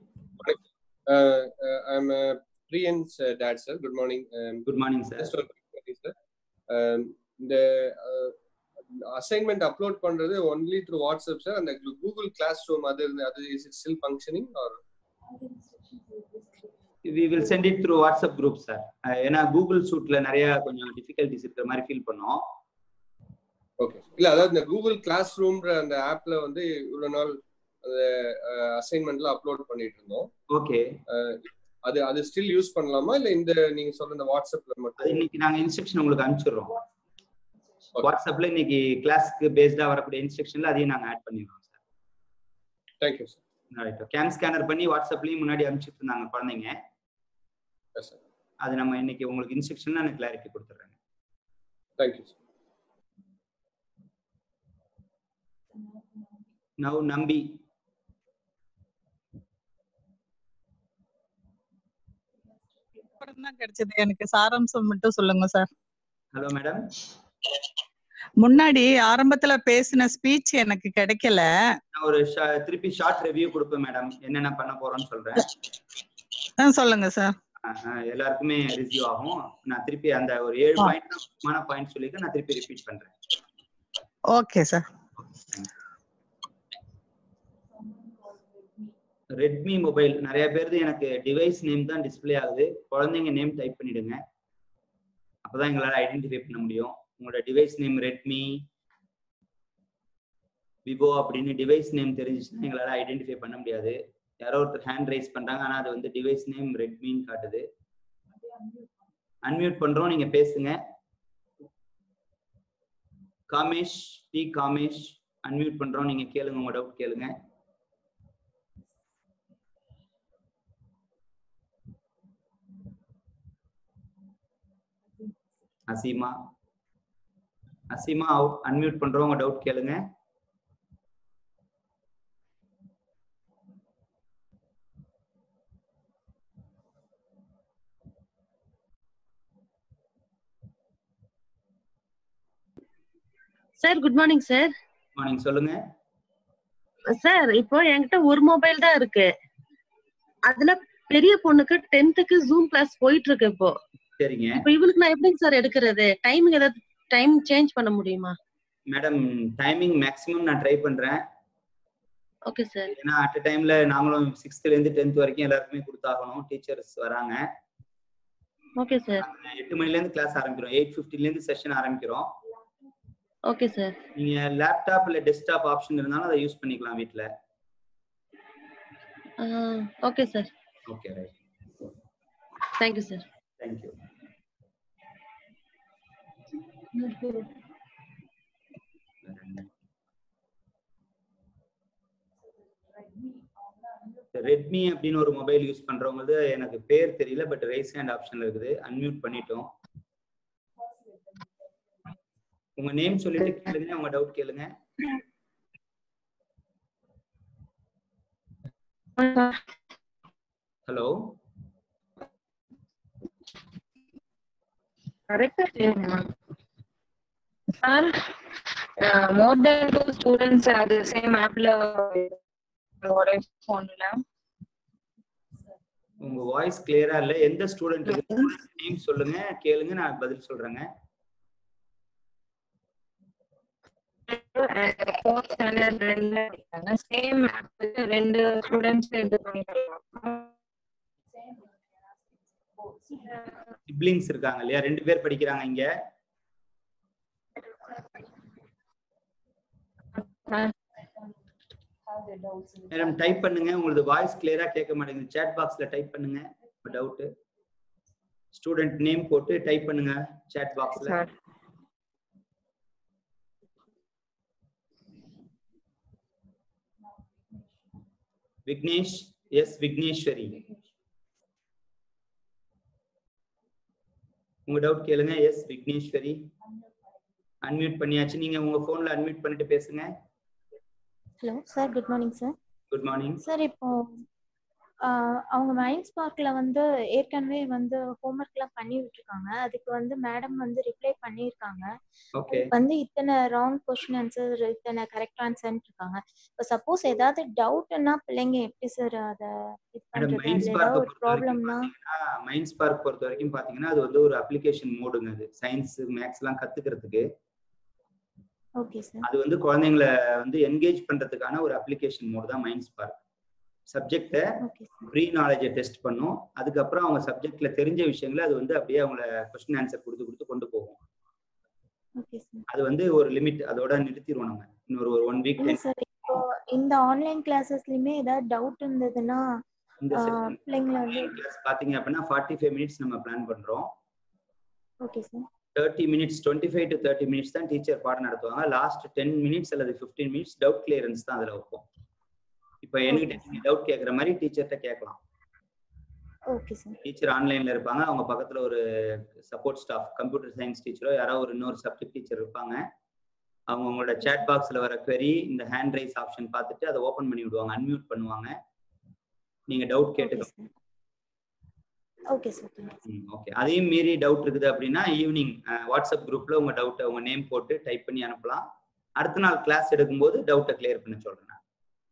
I'm Priyan's dad sir good morning good morning sir just ஒரு சார் இந்த அசைன்மெண்ட் அப்லோட் பண்றது ஒன்லி த்ரூ வாட்ஸ்அப் சார் அந்த கூகுள் கிளாஸ் ரூம் அது அது is it still functioning or we will send it through WhatsApp group sir ஏன்னா Google சூட்ல நிறைய கொஞ்சம் டிஃபிகல்டிஸ் இருக்கிற மாதிரி ஃபீல் பண்ணோம் ஓகே இல்ல அதாவது இந்த கூகுள் கிளாஸ் ரூம்ன்ற அந்த ஆப்ல வந்து இவ்வளவு நாள் அந்த அசைன்மெண்ட்ல அப்லோட் பண்ணிட்டு இருந்தோம் ஓகே அது அது ஸ்டில் யூஸ் பண்ணலாமா இல்ல இந்த நீங்க சொல்ற இந்த வாட்ஸ்அப்ல அது மட்டும் இன்னைக்கு நாங்க இன்ஸ்ட்ரக்ஷன் உங்களுக்கு அனுப்பிச்சிடுறோம் வாட்ஸ்அப்ல இன்னைக்கு கிளாஸ்க்கு பேஸ்டா வரக்கூடிய இன்ஸ்ட்ரக்ஷன்ல அதையும் நாங்க ஆட் பண்ணிடுறோம் sir thank you sir right cam scanner பண்ணி வாட்ஸ்அப்லயும் முன்னாடி அனுப்பிச்சிட்டு இருந்தாங்க குழந்தைங்க எஸ் சார் அது நம்ம இன்னைக்கு உங்களுக்கு இன்ஸ்ட்ரக்ஷன்ல நான் கிளாரிட்டி கொடுத்துட்றேன் தேங்க்யூ சார் நவ் நம்பி அப்புறம் தான் கிடைச்சது எனக்கு சாராம்சம் மட்டும் சொல்லுங்க சார் ஹலோ மேடம் முன்னாடி ஆரம்பத்துல பேசின ஸ்பீச் எனக்கு கிடைக்கல நான் ஒரு ஷா- திருப்பி ஷார்ட் ரிவ்யூ கொடுப்பேன் மேடம் என்னென்ன பண்ண போறோம்னு சொல்றேன் ஆ, சொல்லுங்க சார் அஹ் அஹ் எல்லாருக்குமே ரிசீவ் ஆகும் நான் திருப்பி அந்த ஒரு ஏழு ஆ. பாயிண்ட் முக்கியமான பாயிண்ட் சொல்லிட்டு நான் திருப்பி ரிப்பீட் பண்றேன் ஓகே சார் ரெட்மி மொபைல் நிறைய பேருது எனக்கு டிவைஸ் நேம் தான் டிஸ்ப்ளே ஆகுது குழந்தைங்க நேம் டைப் பண்ணிடுங்க அப்பதான் எங்களால ஐடென்டிஃபை பண்ண முடியும் உங்களோட டிவைஸ் நேம் ரெட்மி விவோ அப்படின்னு டிவைஸ் நேம் தெரிஞ்சிச்சுன்னா எங்களால ஐடென்டிஃபை பண்ண முடியாது யாரோ ஒருத்தர் ஹேண்ட் ரைஸ் பண்றாங்க ஆனா அது வந்து டிவைஸ் நேம் ரெட்மின்னு காட்டுது அன்மியூட் பண்றோம் நீங்க பேசுங்க காமேஷ் டி காமேஷ் அன்மியூட் பண்றோம் நீங்க கேளுங்க உங்க டவுட் கேளுங்க அசீமா அசீமா அவுட் அன்மியூட் பண்றோம் உங்க டவுட் கேளுங்க sir good morning sir morning சொல்லுங்க சார் இப்போ என்கிட்ட ஒரு மொபைல் தான் இருக்கு அதுல பெரிய பொண்ணுக்கு டென்த்துக்கு ஜூம் கிளாஸ் போயிட்டு இருக்கு இப்போ சரிங்க இப்போ இவளுக்கு நான் எப்படிங்க சார் எடுக்கிறது டைமிங் ஏதாவது டைம் சேஞ்ச் பண்ண முடியுமா மேடம் டைமிங் மேக்ஸிமம் நான் ட்ரை பண்றேன் ஓகே சார் ஏன்னா அட் டைம்ல நாங்களும் சிக்ஸ்த்ல இருந்து டென்த் வரைக்கும் எல்லாருக்குமே கொடுத்தாகணும் டீச்சர்ஸ் வராங்க ஓகே சார் எட்டு மணில இருந்து கிளாஸ் ஆரம்பிக்கிறோம் எயிட் ஃபிஃப்டில இருந்து செஷன் ஆரம்பிக்கிறோம் ஓகே சார் நீங்க லேப்டாப் இல்ல டெஸ்க்டாப் ஆப்ஷன் இருந்தாலும் அதை யூஸ் பண்ணிக்கலாம் வீட்ல okay sir okay right thank you sir thank you Redmi அப்படின்னு ஒரு மொபைல் யூஸ் பண்றவங்க எனக்கு பேர் தெரியல பட் ரைஸ் ஹேண்ட் ஆப்ஷன்ல இருக்குது அன்மியூட் பண்ணிட்டோம் உங்க நேம் சொல்லிட்டு கேளுங்க உங்க டவுட் கேளுங்க ஹலோ கரெக்டா தெரியுமா sir more than two students அது சேம் ஆப்ல ஒரே ஃபோன்ல உங்க வாய்ஸ் கிளியரா இல்ல எந்த ஸ்டூடெண்ட் நேம் சொல்லுங்க கேளுங்க நான் பதில் சொல்றேங்க ஃபோர்த் ஸ்டாண்டர்ட் ரெண்டு இருக்காங்க சேம் ஆப் ரெண்டு ஸ்டூடெண்ட்ஸ் இது பண்ணிக்கலாம் சிப்ளிங்ஸ் இருக்காங்க இல்லையா ரெண்டு பேர் படிக்கிறாங்க இங்க மேடம் டைப் பண்ணுங்க உங்களது வாய்ஸ் கிளியரா கேட்க மாட்டேங்குது சேட் பாக்ஸ்ல டைப் பண்ணுங்க டவுட் ஸ்டூடெண்ட் நேம் போட்டு டைப் பண்ணுங்க சேட் பாக்ஸ்ல சார் விக்னேஷ் எஸ் விக்னேஸ்வரி உங்க டவுட் கேளுங்க எஸ் விக்னேஸ்வரி அன்மியூட் பண்ணியாச்சு நீங்க உங்க போன்ல அன்மியூட் பண்ணிட்டு பேசுங்க hello sir good morning sir good morning sir இப்போ ஆஹ் அவங்க மைண்ட்ஸ் பார்க்ல வந்து ஏற்கனவே வந்து ஹோம்ஒர்க்லாம் பண்ணி விட்டுருக்காங்க அதுக்கு வந்து மேடம் வந்து ரிப்ளை பண்ணியிருக்காங்க ஓகே அதுக்கு வந்து இத்தனை ராங் கொஸ்டின் ஆன்சர் இத்தனை கரெக்ட் ஆன்சர்னு இருக்காங்க இப்போ சப்போஸ் ஏதாவது டவுட்னா பிள்ளைங்க எப்படி சார் அதை இது மேடம் பண்றது மைண்ட்ஸ் அதுல பார்க்க ஏதாவது ஒரு பொறுத்த வரைக்கும் ப்ராப்ளம்னா பாத்தீங்கன்னா மைண்ட்ஸ் பார்க் பொறுத்த வரைக்கும் பாத்தீங்கன்னா அது வந்து ஒரு அப்ளிகேஷன் மோடுங்க அது சயின்ஸ் மேக்ஸ் எல்லாம் கத்துக்கிறதுக்கு ஓகே சார் அது வந்து குழந்தைங்களை வந்து என்கேஜ் பண்றதுக்கான ஒரு அப்ளிகேஷன் மோடு தான் மைண்ட்ஸ் பார்க் சப்ஜெக்டை ஓகே சார் ப்ரீ நாலேஜை டெஸ்ட் பண்ணும் அதுக்கப்புறம் அவங்க சப்ஜெக்ட்ல தெரிஞ்ச விஷயங்களை அது வந்து அப்படியே அவங்கள கொஸ்டின் ஆன்சர் கொடுத்து கொடுத்து கொண்டு போகும் ஓகே சார் அது வந்து ஒரு லிமிட் அதோட நிறுத்திடுவோம் நம்ம இன்னொரு ஒரு ஒன் வீக் இல்லை சார் இப்போ இந்த ஆன்லைன் கிளாஸஸ்லயுமே ஏதாவது டவுட் இருந்ததுன்னா இந்த ஆ, செஷன் பிள்ளைங்களை வந்து கிளாஸ் பாத்தீங்க அப்படின்னா ஃபார்ட்டி ஃபைவ் மினிட்ஸ் நம்ம பிளான் பண்றோம் okay sir thirty minutes twenty five to thirty minutes தான் டீச்சர் பாடம் நடத்துவாங்க லாஸ்ட் டென் மினிட்ஸ் அல்லது ஃபிஃப்டீன் மினிட்ஸ் டவுட் கிளியரன்ஸ் தான் அதில் வைப்போம் இப்போ என்கிட்ட நீங்க டவுட் கேட்குற மாதிரி டீச்சர்கிட்ட கேட்கலாம் ஓகே சார் டீச்சர் ஆன்லைன்ல இருப்பாங்க அவங்க பக்கத்துல ஒரு சப்போர்ட் ஸ்டாஃப் கம்ப்யூட்டர் சயின்ஸ் டீச்சரோ யாரோ ஒரு இன்னொரு சப்ஜெக்ட் டீச்சர் இருப்பாங்க அவங்க உங்களோட சேட் பாக்ஸ்ல வர query இந்த ஹேண்ட் ரைஸ் ஆப்ஷன் பார்த்துட்டு அதை ஓபன் பண்ணி விடுவாங்க அன்மியூட் பண்ணுவாங்க நீங்க டவுட் ஓகே கேட்டுக்கலாம் sir okay sir thank you okay அதையும் மீறி டவுட் இருக்குது அப்படின்னா ஈவினிங் வாட்ஸ்அப் குரூப்ல உங்க டவுட்டை உங்க நேம் போட்டு டைப் பண்ணி அனுப்பலாம் அடுத்த நாள் கிளாஸ் எடுக்கும்போது டவுட்டை கிளியர் பண்ண சொல்றேன் நான்.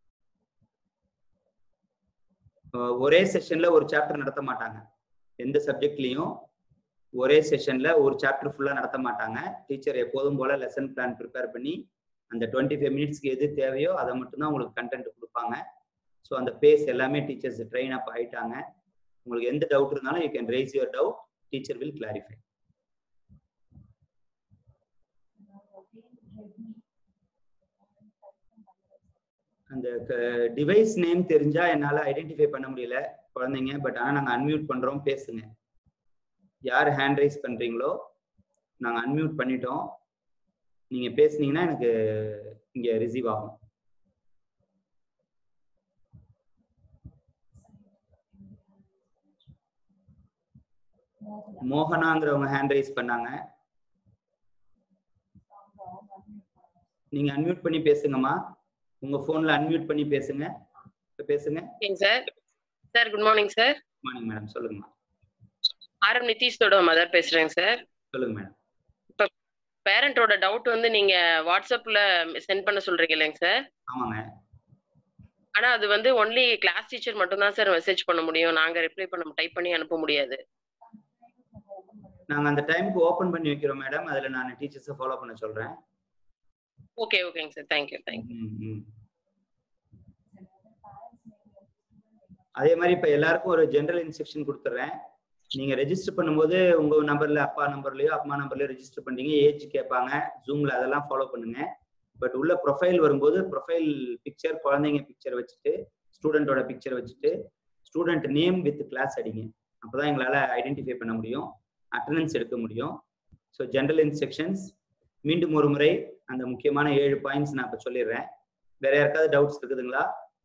அஹ் ஒரே செஷன்ல ஒரு சாப்டர் நடத்த மாட்டாங்க எந்த சப்ஜெக்ட்லயும் ஒரே செஷன்ல ஒரு சாப்டர் ஃபுல்லா நடத்த மாட்டாங்க டீச்சர் எப்போதும் போல லெசன் பிளான் ப்ரிப்பேர் பண்ணி அந்த டுவெண்ட்டி ஃபைவ் மினிட்ஸ்க்கு எது தேவையோ அதை மட்டும்தான் உங்களுக்கு கண்டென்ட் கொடுப்பாங்க ஸோ அந்த பேஸ் எல்லாமே டீச்சர்ஸ் ட்ரெயின் அப் ஆயிட்டாங்க உங்களுக்கு எந்த டவுட் இருந்தாலும் you can raise your doubt teacher will clarify அந்த டிவைஸ் நேம் தெரிஞ்சா என்னால ஐடென்டிஃபை பண்ண முடியல குழந்தைங்க பட் ஆனா நாங்க அன்மியூட் பண்றோம் பேசுங்க யார் ஹேண்ட் ரைஸ் பண்றீங்களோ நாங்க அன்மியூட் பண்ணிட்டோம் நீங்க பேசுனீங்கன்னா எனக்கு இங்க ரிசீவ் ஆகும் மோகனாங்கிறவங்க ஹேண்ட் ரைஸ் பண்ணாங்க நீங்க அன்மியூட் பண்ணி பேசுங்கம்மா உங்க போன்ல அன்மியூட் பண்ணி பேசுங்க இப்ப பேசுங்க ஓகேங்க sir sir good morning sir morning madam சொல்லுங்கம்மா ஆர்எம் நிதிஷோட மதர் பேசுறேங்க சார் சொல்லுங்க மேடம் பேரண்டோட டவுட் வந்து நீங்க வாட்ஸ்அப்ல சென்ட் பண்ண சொல்றீங்க இல்லைங்க சார் ஆமாங்க ஆனா அது வந்து ஒன்லி கிளாஸ் டீச்சர் மட்டும் தான் சார் மெசேஜ் பண்ண முடியும் நாங்க ரிப்ளை பண்ண டைப் பண்ணி அனுப்ப முடியாது நாங்க அந்த டைமுக்கு ஓபன் பண்ணி வைக்கிறோம் மேடம் அதுல நான் டீச்சர்ஸை ஃபாலோ பண்ண சொல்றேன் ஓகே ஓகேங்க சார் தேங்க்யூ தேங்க்யூ ம், ம். அதே மாதிரி இப்ப எல்லாருக்கும் ஒரு ஜெனரல் இன்ஸ்ட்ரக்ஷன் கொடுத்துட்றேன் நீங்க ரெஜிஸ்டர் பண்ணும்போது உங்க நம்பர்ல அப்பா நம்பர்லயோ அம்மா நம்பர்லயோ ரெஜிஸ்டர் பண்ணீங்க ஏஜ் கேட்பாங்க ஜூம்ல அதெல்லாம் ஃபாலோ பண்ணுங்க பட் உள்ள ப்ரொஃபைல் வரும்போது ப்ரொஃபைல் பிக்சர் குழந்தைங்க பிக்சர் வச்சுட்டு ஸ்டூடெண்டோட பிக்சர் வச்சுட்டு ஸ்டூடெண்ட் நேம் வித் கிளாஸ் அடிங்க அப்பதான் எங்களால ஐடென்டிஃபை பண்ண முடியும் அட்டண்டன்ஸ் எடுக்க முடியும் ஸோ ஜெனரல் இன்ஸ்ட்ரக்ஷன்ஸ் மீண்டும் ஒரு முறை அந்த முக்கியமான ஏழு பாயிண்ட்ஸ் நான் இப்ப சொல்லிடுறேன் வேற யாருக்காவது டவுட்ஸ் இருக்குதுங்களா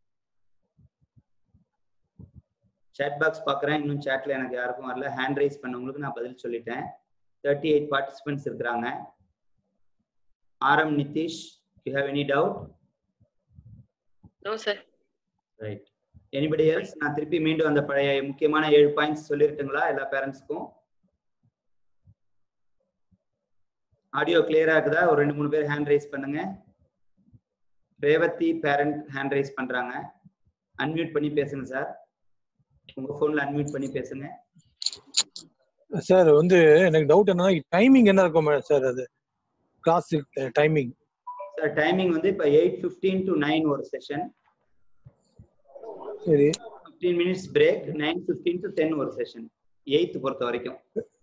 சேட் பாக்ஸ் பார்க்குறேன் இன்னும் சேட்ல எனக்கு யாருக்கும் வரல ஹேண்ட் ரைஸ் பண்ணவங்களுக்கு நான் பதில் சொல்லிட்டேன் தேர்ட்டி எயிட் பார்ட்டிசிபென்ட்ஸ் இருக்கிறாங்க RM Nitish you have any doubt no sir right anybody else நான் திருப்பி மீண்டும் அந்த பழைய முக்கியமான ஏழு பாயிண்ட்ஸ் சொல்லிருட்டுங்களா எல்லா பேரண்ட்ஸ்க்கும் ஆடியோ கிளியரா இருக்குதா ஒரு ரெண்டு மூணு பேர் ஹேண்ட் ரைஸ் பண்ணுங்க ரேவதி பேரண்ட் ஹேண்ட் ரைஸ் பண்றாங்க அன்மியூட் பண்ணி பேசுங்க சார் உங்க போன்ல அன்மியூட் பண்ணி பேசுங்க சார் வந்து எனக்கு டவுட் என்னன்னா டைமிங் என்ன இருக்கும் சார் அது கிளாஸ் டைமிங் சார் டைமிங் வந்து இப்போ எயிட் ஃபிஃப்டீன் டு நைன் ஒரு செஷன் சரி fifteen minutes break nine fifteen to ten ஒரு செஷன் எயித்து பொறுத்த வரைக்கும்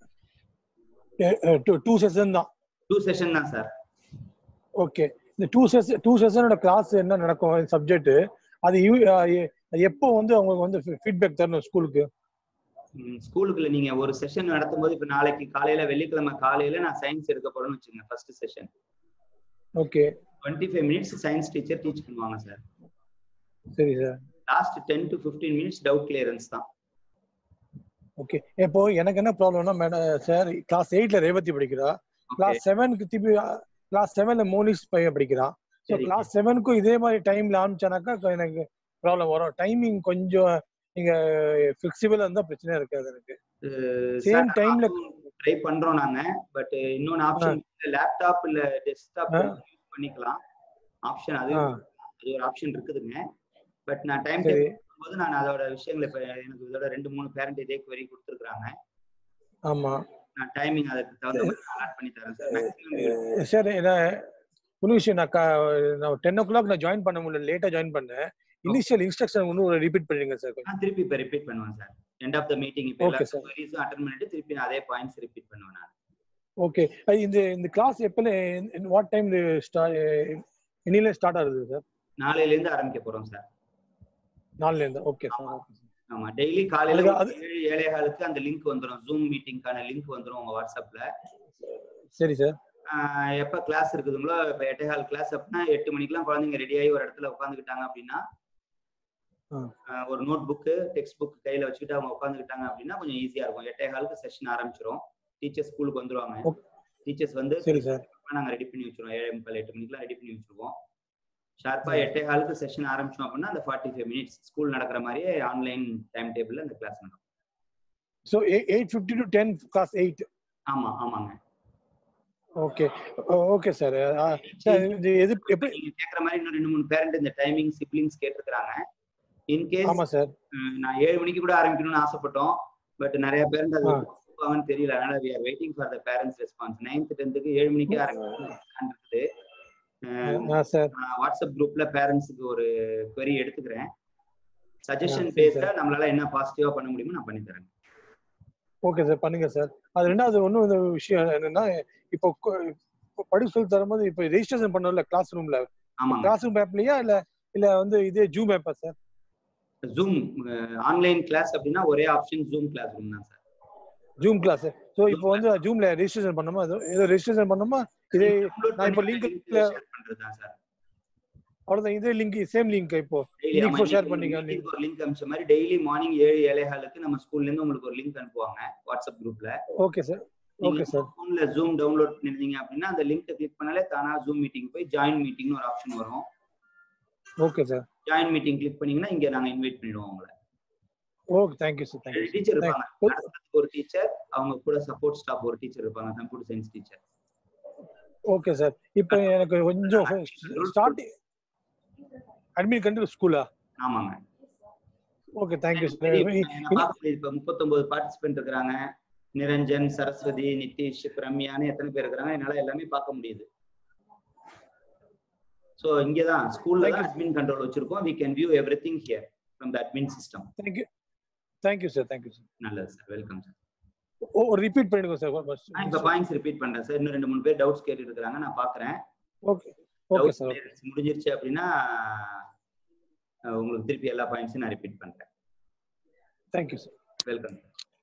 டூ செஷன் தான் டூ செஷன் தான் சார் ஓகே இந்த டூ செஷன் டூ செஷனோட கிளாஸ் என்ன நடக்கும் சப்ஜெக்ட் அது யூ- அஹ் எ- எப்போ வந்து அவங்களுக்கு வந்து ஃபீட்பேக் தரணும் ஸ்கூலுக்கு ஸ்கூலுக்குள்ள நீங்க ஒரு செஷன் நடத்தும் போது இப்ப நாளைக்கு காலையில வெள்ளிக்கிழமை காலையில நான் சயின்ஸ் எடுக்க போறேன்னு வச்சுங்க first session okay twenty five minutes science teacher teach பண்ணுவாங்க சார் சரி sir last ten to fifteen minutes doubt clearance தான் ஓகே இப்போ எனக்கு என்ன ப்ராப்ளம்னா மேடம் சார் கிளாஸ் எயிட்ல ரேவதி படிக்கிறா கிளாஸ் செவனுக்கு திருப்பி கிளாஸ் செவன்ல மோனிஸ் பையன் படிக்கிறான் ஸோ சரி. கிளாஸ் செவனுக்கும் இதே மாதிரி டைம்ல ஆரம்பிச்சானாக்கா எனக்கு ப்ராப்ளம் வரும் டைமிங் கொஞ்சம் நீங்க ஃபிக்சிபிளா இருந்தா பிரச்சனை இருக்காது எனக்கு சேம் டைம்ல ட்ரை பண்றோம் நாங்க பட் இன்னொன்னு ஆப்ஷன் லேப்டாப் இல்ல டெஸ்க்டாப் ஆ. பண்ணிக்கலாம் ஆப்ஷன் அது ஆ. அது ஒரு ஆப்ஷன் இருக்குதுங்க பட் நான் டைம் சரி போது நான் அதோட விஷயங்களை இப்ப எனக்கு இதோட ரெண்டு மூணு பேரண்ட் இதே query கொடுத்துருக்காங்க ஆமா நான் டைமிங் அதுக்கு தகுந்த மாதிரி அலாட் பண்ணி தரேன் சார் மேக்ஸிமம் சார் நான் ஒரு விஷயம் நான் கா- நான் டென் ஓ கிளாக் நான் ஜாயின் பண்ண முடியல லேட்டா ஜாயின் பண்ணேன் இனிஷியல் இன்ஸ்ட்ரக்ஷன் இன்னும் ரிப்பீட் பண்ணுங்க சார் கொஞ்சம் நான் திருப்பி இப்ப ரிப்பீட் பண்ணுவேன் sir end of the meeting இப்போ Okay, எல்லா sir. queries அட்டன் பண்ணிட்டு திருப்பி நான் அதே பாயிண்ட்ஸ் ரிப்பீட் பண்ணுவேன் நான் ஓகே இந்த இந்த கிளாஸ் எப்பல வாட் டைம் இன்னில ஸ்டார்ட் ஆகுது சார் நாளையில இருந்து ஆரம்பிக்க போறோம் சார் நாலுல இருந்து ஓகே சார் ஓகே ஆமா டெய்லி காலையில அதுக்கு ஒரு அது ஏழு ஏழே காலுக்கு அந்த லிங்க் வந்துடும் ஜூம் மீட்டிங்கான லிங்க் வந்துடும் உங்க வாட்ஸ்அப்ல சரி சார் ஆஹ் எப்ப கிளாஸ் இருக்குதுங்களோ இப்ப எட்டே கால் கிளாஸ் அப்படின்னா எட்டு மணிக்கெல்லாம் குழந்தைங்க ரெடி ஆகி ஒரு இடத்துல உட்காந்துக்கிட்டாங்க அப்படின்னா ஆ. ஆஹ் ஒரு நோட் புக்கு டெக்ஸ்ட் புக் கையில வச்சுக்கிட்டு அவங்க உட்காந்துக்கிட்டாங்க அப்படின்னா கொஞ்சம் ஈஸியா இருக்கும் எட்டே காலுக்கு செஷன் ஆரம்பிச்சிரும் டீச்சர்ஸ் ஸ்கூலுக்கு வந்துருவாங்க ஓகே. டீச்சர்ஸ் வந்து சரி சார் நாங்க ரெடி பண்ணி வச்சிருவோம் ஏழே முக்கால் எட்டு மணிக்கெல்லாம் ரெடி பண்ணி வச்சிருவோம் ஷார்ப்பா எட்டே காலுக்கு செஷன் ஆரம்பிச்சோம் அப்படின்னா அந்த ஃபார்ட்டி ஃபைவ் மினிட்ஸ் ஸ்கூல் நடக்கிற மாதிரியே ஆன்லைன் டைம் டேபிள்ல அந்த கிளாஸ் நடக்கும் so eight fifty to ten class eight ஆமா ஆமாங்க ஓகே ஓகே சார் சார் இது எது எப்படி நீங்க கேக்குற மாதிரி இன்னும் ரெண்டு மூணு பேரண்ட் இந்த டைமிங் சிப்ளிங்ஸ் கேட்டிருக்கிறாங்க இன்கேஸ் ஆமா சார் நான் ஏழு மணிக்கு கூட ஆரம்பிக்கணும்னு ஆசைப்பட்டோம் பட் நிறைய பேரண்ட் அது ஆ. ஒத்துக்குவாங்கன்னு தெரியல அதனால we are waiting for the parents response ninth டென்த்துக்கு ஏழு மணிக்கே ஆரம்பிக்கணும் இருக்குது அஹ் ஆ சார் நான் வாட்ஸ்அப் குரூப்ல பேரண்ட்ஸுக்கு ஒரு query எடுத்துக்கிறேன் சஜஷன் சரி பேஸ்டா நம்மளால என்ன பாசிட்டிவா பண்ண முடியுமோ நான் பண்ணி தரேன் ஓகே சார் பண்ணுங்க சார் அது ரெண்டாவது ஒன்றும் இந்த விஷயம் என்னன்னா இப்போ கொ- இப்போ படிப்பு சொல்லி தரும்போது இப்போ ரெஜிஸ்ட்ரேஷன் பண்ணோம்ல கிளாஸ் ரூம்ல ஆமாங்க கிளாஸ் ரூம் ஆப்லயா இல்ல இல்ல வந்து இதே ஜூம் ஆப்பா சார் ஜூம் ஆன்லைன் கிளாஸ் அப்படின்னா ஒரே ஆப்ஷன் ஜூம் கிளாஸ் ரூம் தான் சார் ஜூம் கிளாஸ் ஸோ இப்போ வந்து ஜூம்ல ரெஜிஸ்ட்ரேஷன் பண்ணோமா ஏதோ ஏதோ ரெஜிஸ்ட்ரேஷன் பண்ணோமா இதே நான் இப்போ லிங்க்ல ஷேர் பண்றது தான் சார் அவ்வளவுதான் இதே லிங்க் சேம் லிங்க் இப்போ டெய்லி இன்னைக்கு இப்போ ஷேர் பண்ணீங்க மீட்டிங் ஒரு லிங்க் அனுப்பிச்ச மாதிரி டெய்லி மார்னிங் ஏழு ஏழே ஹாலுக்கு நம்ம ஸ்கூல்ல இருந்து உங்களுக்கு ஒரு லிங்க் அனுப்புவாங்க வாட்ஸ்அப் குரூப்ல ஓகே சார் நீங்க ஓகே சார் ஃபோன்ல ஜூம் டவுன்லோட் பண்ணிருந்தீங்க அப்படின்னா அந்த லிங்க் கிளிக் பண்ணாலே தானா ஜூம் மீட்டிங் போய் ஜாயின் மீட்டிங்னு ஒரு ஆப்ஷன் வரும் okay sir join meeting click பண்ணீங்கன்னா இங்க நாங்க இன்வைட் பண்ணிடுவோம் உங்களை ஓகே தேங்க்யூ சார் தேங்க்யூ ரெண்டு டீச்சர் இருப்பாங்க Thank- நடத்துறதுக்கு ஒரு டீச்சர் அவங்க கூட சப்போர்ட் ஸ்டாஃப் ஒரு டீச்சர் இருப்பாங்க computer science teacher okay sir இப்போ எனக்கு கொஞ்சம் ஸ்டார்டிங் அட்மின் கண்ட்ரோல் ஸ்கூலா ஆமாங்க ஓகே தேங்க்யூ சரி, சார் நான் பார்க்கல, இப்ப முப்பத்தொன்பது பார்ட்டிசிபென்ட் இருக்கிறாங்க நிரஞ்சன் சரஸ்வதி நிதிஷ் ரம்யான்னு எத்தனை பேர் இருக்கிறாங்க என்னால எல்லாமே பார்க்க முடியுது சோ இங்கதான் ஸ்கூல்ல தான் அட்மின் கண்ட்ரோல் வச்சிருக்கோம் we can view everything here from the admin system thank you thank you sir thank you sir நல்லது sir welcome sir oh repeat பண்ணிடுங்க சார் நான் இப்ப பாயிண்ட்ஸ் ரிப்பீட் பண்றேன் சார் இன்னும் ரெண்டு மூணு பேர் டவுட்ஸ் கேட்டுட்டு இருக்காங்க நான் பாக்குறேன் ஓகே ஓகே டவுட்ஸ் சார் முடிஞ்சிருச்சு அப்படின்னா அஹ், உங்களுக்கு திருப்பி எல்லா பாயிண்ட்ஸும் நான் ரிப்பீட் பண்றேன் தேங்க்யூ சார் வெல்கம்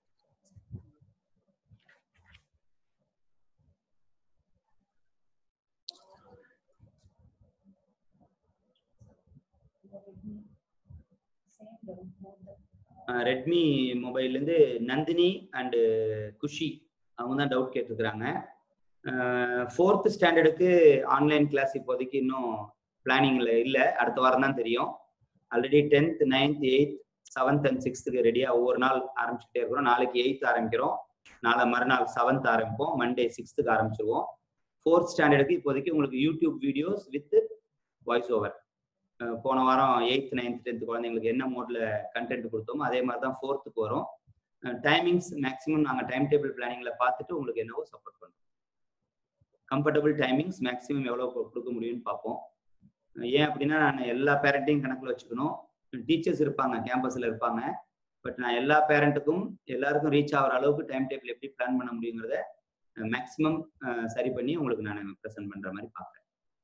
ரெட்மி மொபைல்லேருந்து நந்தினி அண்டு குஷி அவங்க தான் டவுட் கேட்டிருக்கிறாங்க ஃபோர்த் ஸ்டாண்டர்டுக்கு ஆன்லைன் கிளாஸ் இப்போதைக்கு இன்னும் பிளானிங்ல இல்லை அடுத்த வாரம் தான் தெரியும் already tenth ninth eighth seventh and சிக்ஸ்த்துக்கு ரெடியாக ஒவ்வொரு நாள் ஆரம்பிச்சுட்டே இருக்கிறோம் நாளைக்கு எயித் ஆரம்பிக்கிறோம் நாளை மறுநாள் செவன்த் ஆரம்பிப்போம் மண்டே சிக்ஸ்த்துக்கு ஆரம்பிச்சிருவோம் ஃபோர்த் ஸ்டாண்டர்டுக்கு இப்போதைக்கு உங்களுக்கு YouTube videos with voice over போன வாரம் எயித் நைன்த் டென்த் குழந்தைங்களுக்கு என்ன மோட்ல கண்டென்ட் கொடுத்தோமோ அதே மாதிரி தான் ஃபோர்த்துக்கு வரும் டைமிங்ஸ் மேக்ஸிமம் நாங்கள் டைம் டேபிள் பிளானிங்ல பார்த்துட்டு உங்களுக்கு என்னவோ சப்போர்ட் பண்ணுறோம் கம்ஃபர்டபுள் டைமிங்ஸ் மேக்ஸிமம் எவ்வளோ கொடுக்க முடியும்னு பார்ப்போம் ஏன் அப்படின்னா நான் எல்லா பேரண்ட்டையும் கணக்கில் வச்சுக்கணும் டீச்சர்ஸ் இருப்பாங்க கேம்பஸில் இருப்பாங்க பட் நான் எல்லா பேரண்ட்டுக்கும் எல்லாருக்கும் ரீச் ஆகிற அளவுக்கு டைம் டேபிள் எப்படி பிளான் பண்ண முடியுங்கிறத மேக்ஸிமம் சரி பண்ணி உங்களுக்கு நான் ப்ரெசென்ட் பண்ணுற மாதிரி பார்க்குறேன்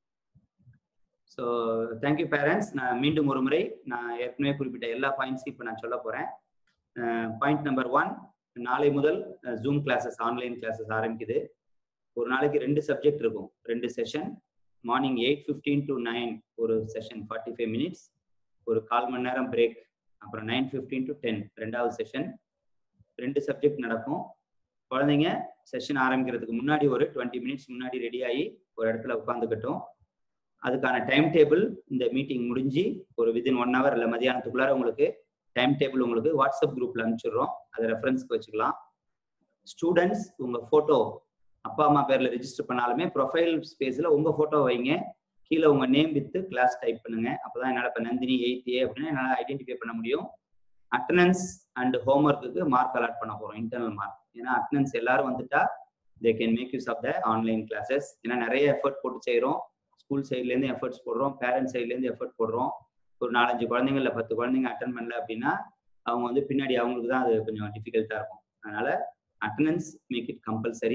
ஸோ தேங்க்யூ பேரண்ட்ஸ் நான் மீண்டும் ஒரு முறை நான் ஏற்கனவே குறிப்பிட்ட எல்லா பாயிண்ட்ஸையும் இப்போ நான் சொல்ல போகிறேன் பாயிண்ட் நம்பர் ஒன் நாளை முதல் ஜூம் கிளாஸஸ் ஆன்லைன் கிளாஸஸ் ஆரம்பிக்குது ஒரு நாளைக்கு ரெண்டு சப்ஜெக்ட் இருக்கும் ரெண்டு session morning eight fifteen to nine ஒரு செஷன் ஃபார்ட்டி ஃபைவ் மினிட்ஸ் ஒரு கால் மணி நேரம் பிரேக் அப்புறம் நைன் ஃபிஃப்டீன் டு டென் ரெண்டாவது செஷன் ரெண்டு சப்ஜெக்ட் நடக்கும் குழந்தைங்க செஷன் ஆரம்பிக்கிறதுக்கு முன்னாடி ஒரு டுவெண்ட்டி மினிட்ஸ் முன்னாடி ரெடி ஆகி ஒரு இடத்துல உட்காந்துக்கட்டும் அதுக்கான டைம் டேபிள் இந்த மீட்டிங் முடிஞ்சு ஒரு வித்தின் ஒன் ஹவர் இல்லை மதியானத்துக்குள்ளார உங்களுக்கு டைம் டேபிள் உங்களுக்கு வாட்ஸ்அப் குரூப்ல அனுப்பிச்சிடுறோம் அதை ரெஃபரன்ஸ்க்கு வச்சுக்கலாம் ஸ்டூடெண்ட்ஸ் உங்க போட்டோ அப்பா அம்மா பேர்ல ரெஜிஸ்டர் பண்ணாலுமே ப்ரொஃபைல் ஸ்பேஸ்ல உங்க போட்டோ வைங்க கீழே உங்க நேம் வித்து கிளாஸ் டைப் பண்ணுங்க அப்பதான் என்னால இப்ப நந்தினி எயித் ஏ அப்படின்னா என்னால ஐடென்டிஃபை பண்ண முடியும் அட்டனன்ஸ் அண்ட் ஹோம்ஒர்க்குக்கு மார்க் அலாட் பண்ண போறோம் இன்டர்னல் மார்க் ஏன்னா அட்டனன்ஸ் எல்லாரும் வந்துட்டா they can make use of the online classes ஏன்னா நிறைய எஃபர்ட் போட்டு செய்கிறோம் ஸ்கூல் சைட்லேருந்து எஃபர்ட்ஸ் போடுறோம் பேரண்ட்ஸ் சைட்லேருந்து எஃபர்ட் போடுறோம் ஒரு நாலஞ்சு குழந்தைங்க இல்லை பத்து குழந்தைங்க அட்டன் பண்ணல அப்படின்னா அவங்க வந்து பின்னாடி அவங்களுக்கு தான் அது கொஞ்சம் டிஃபிகல்ட்டாக இருக்கும் அதனால அட்டனன்ஸ் மேக் இட் கம்பல்சரி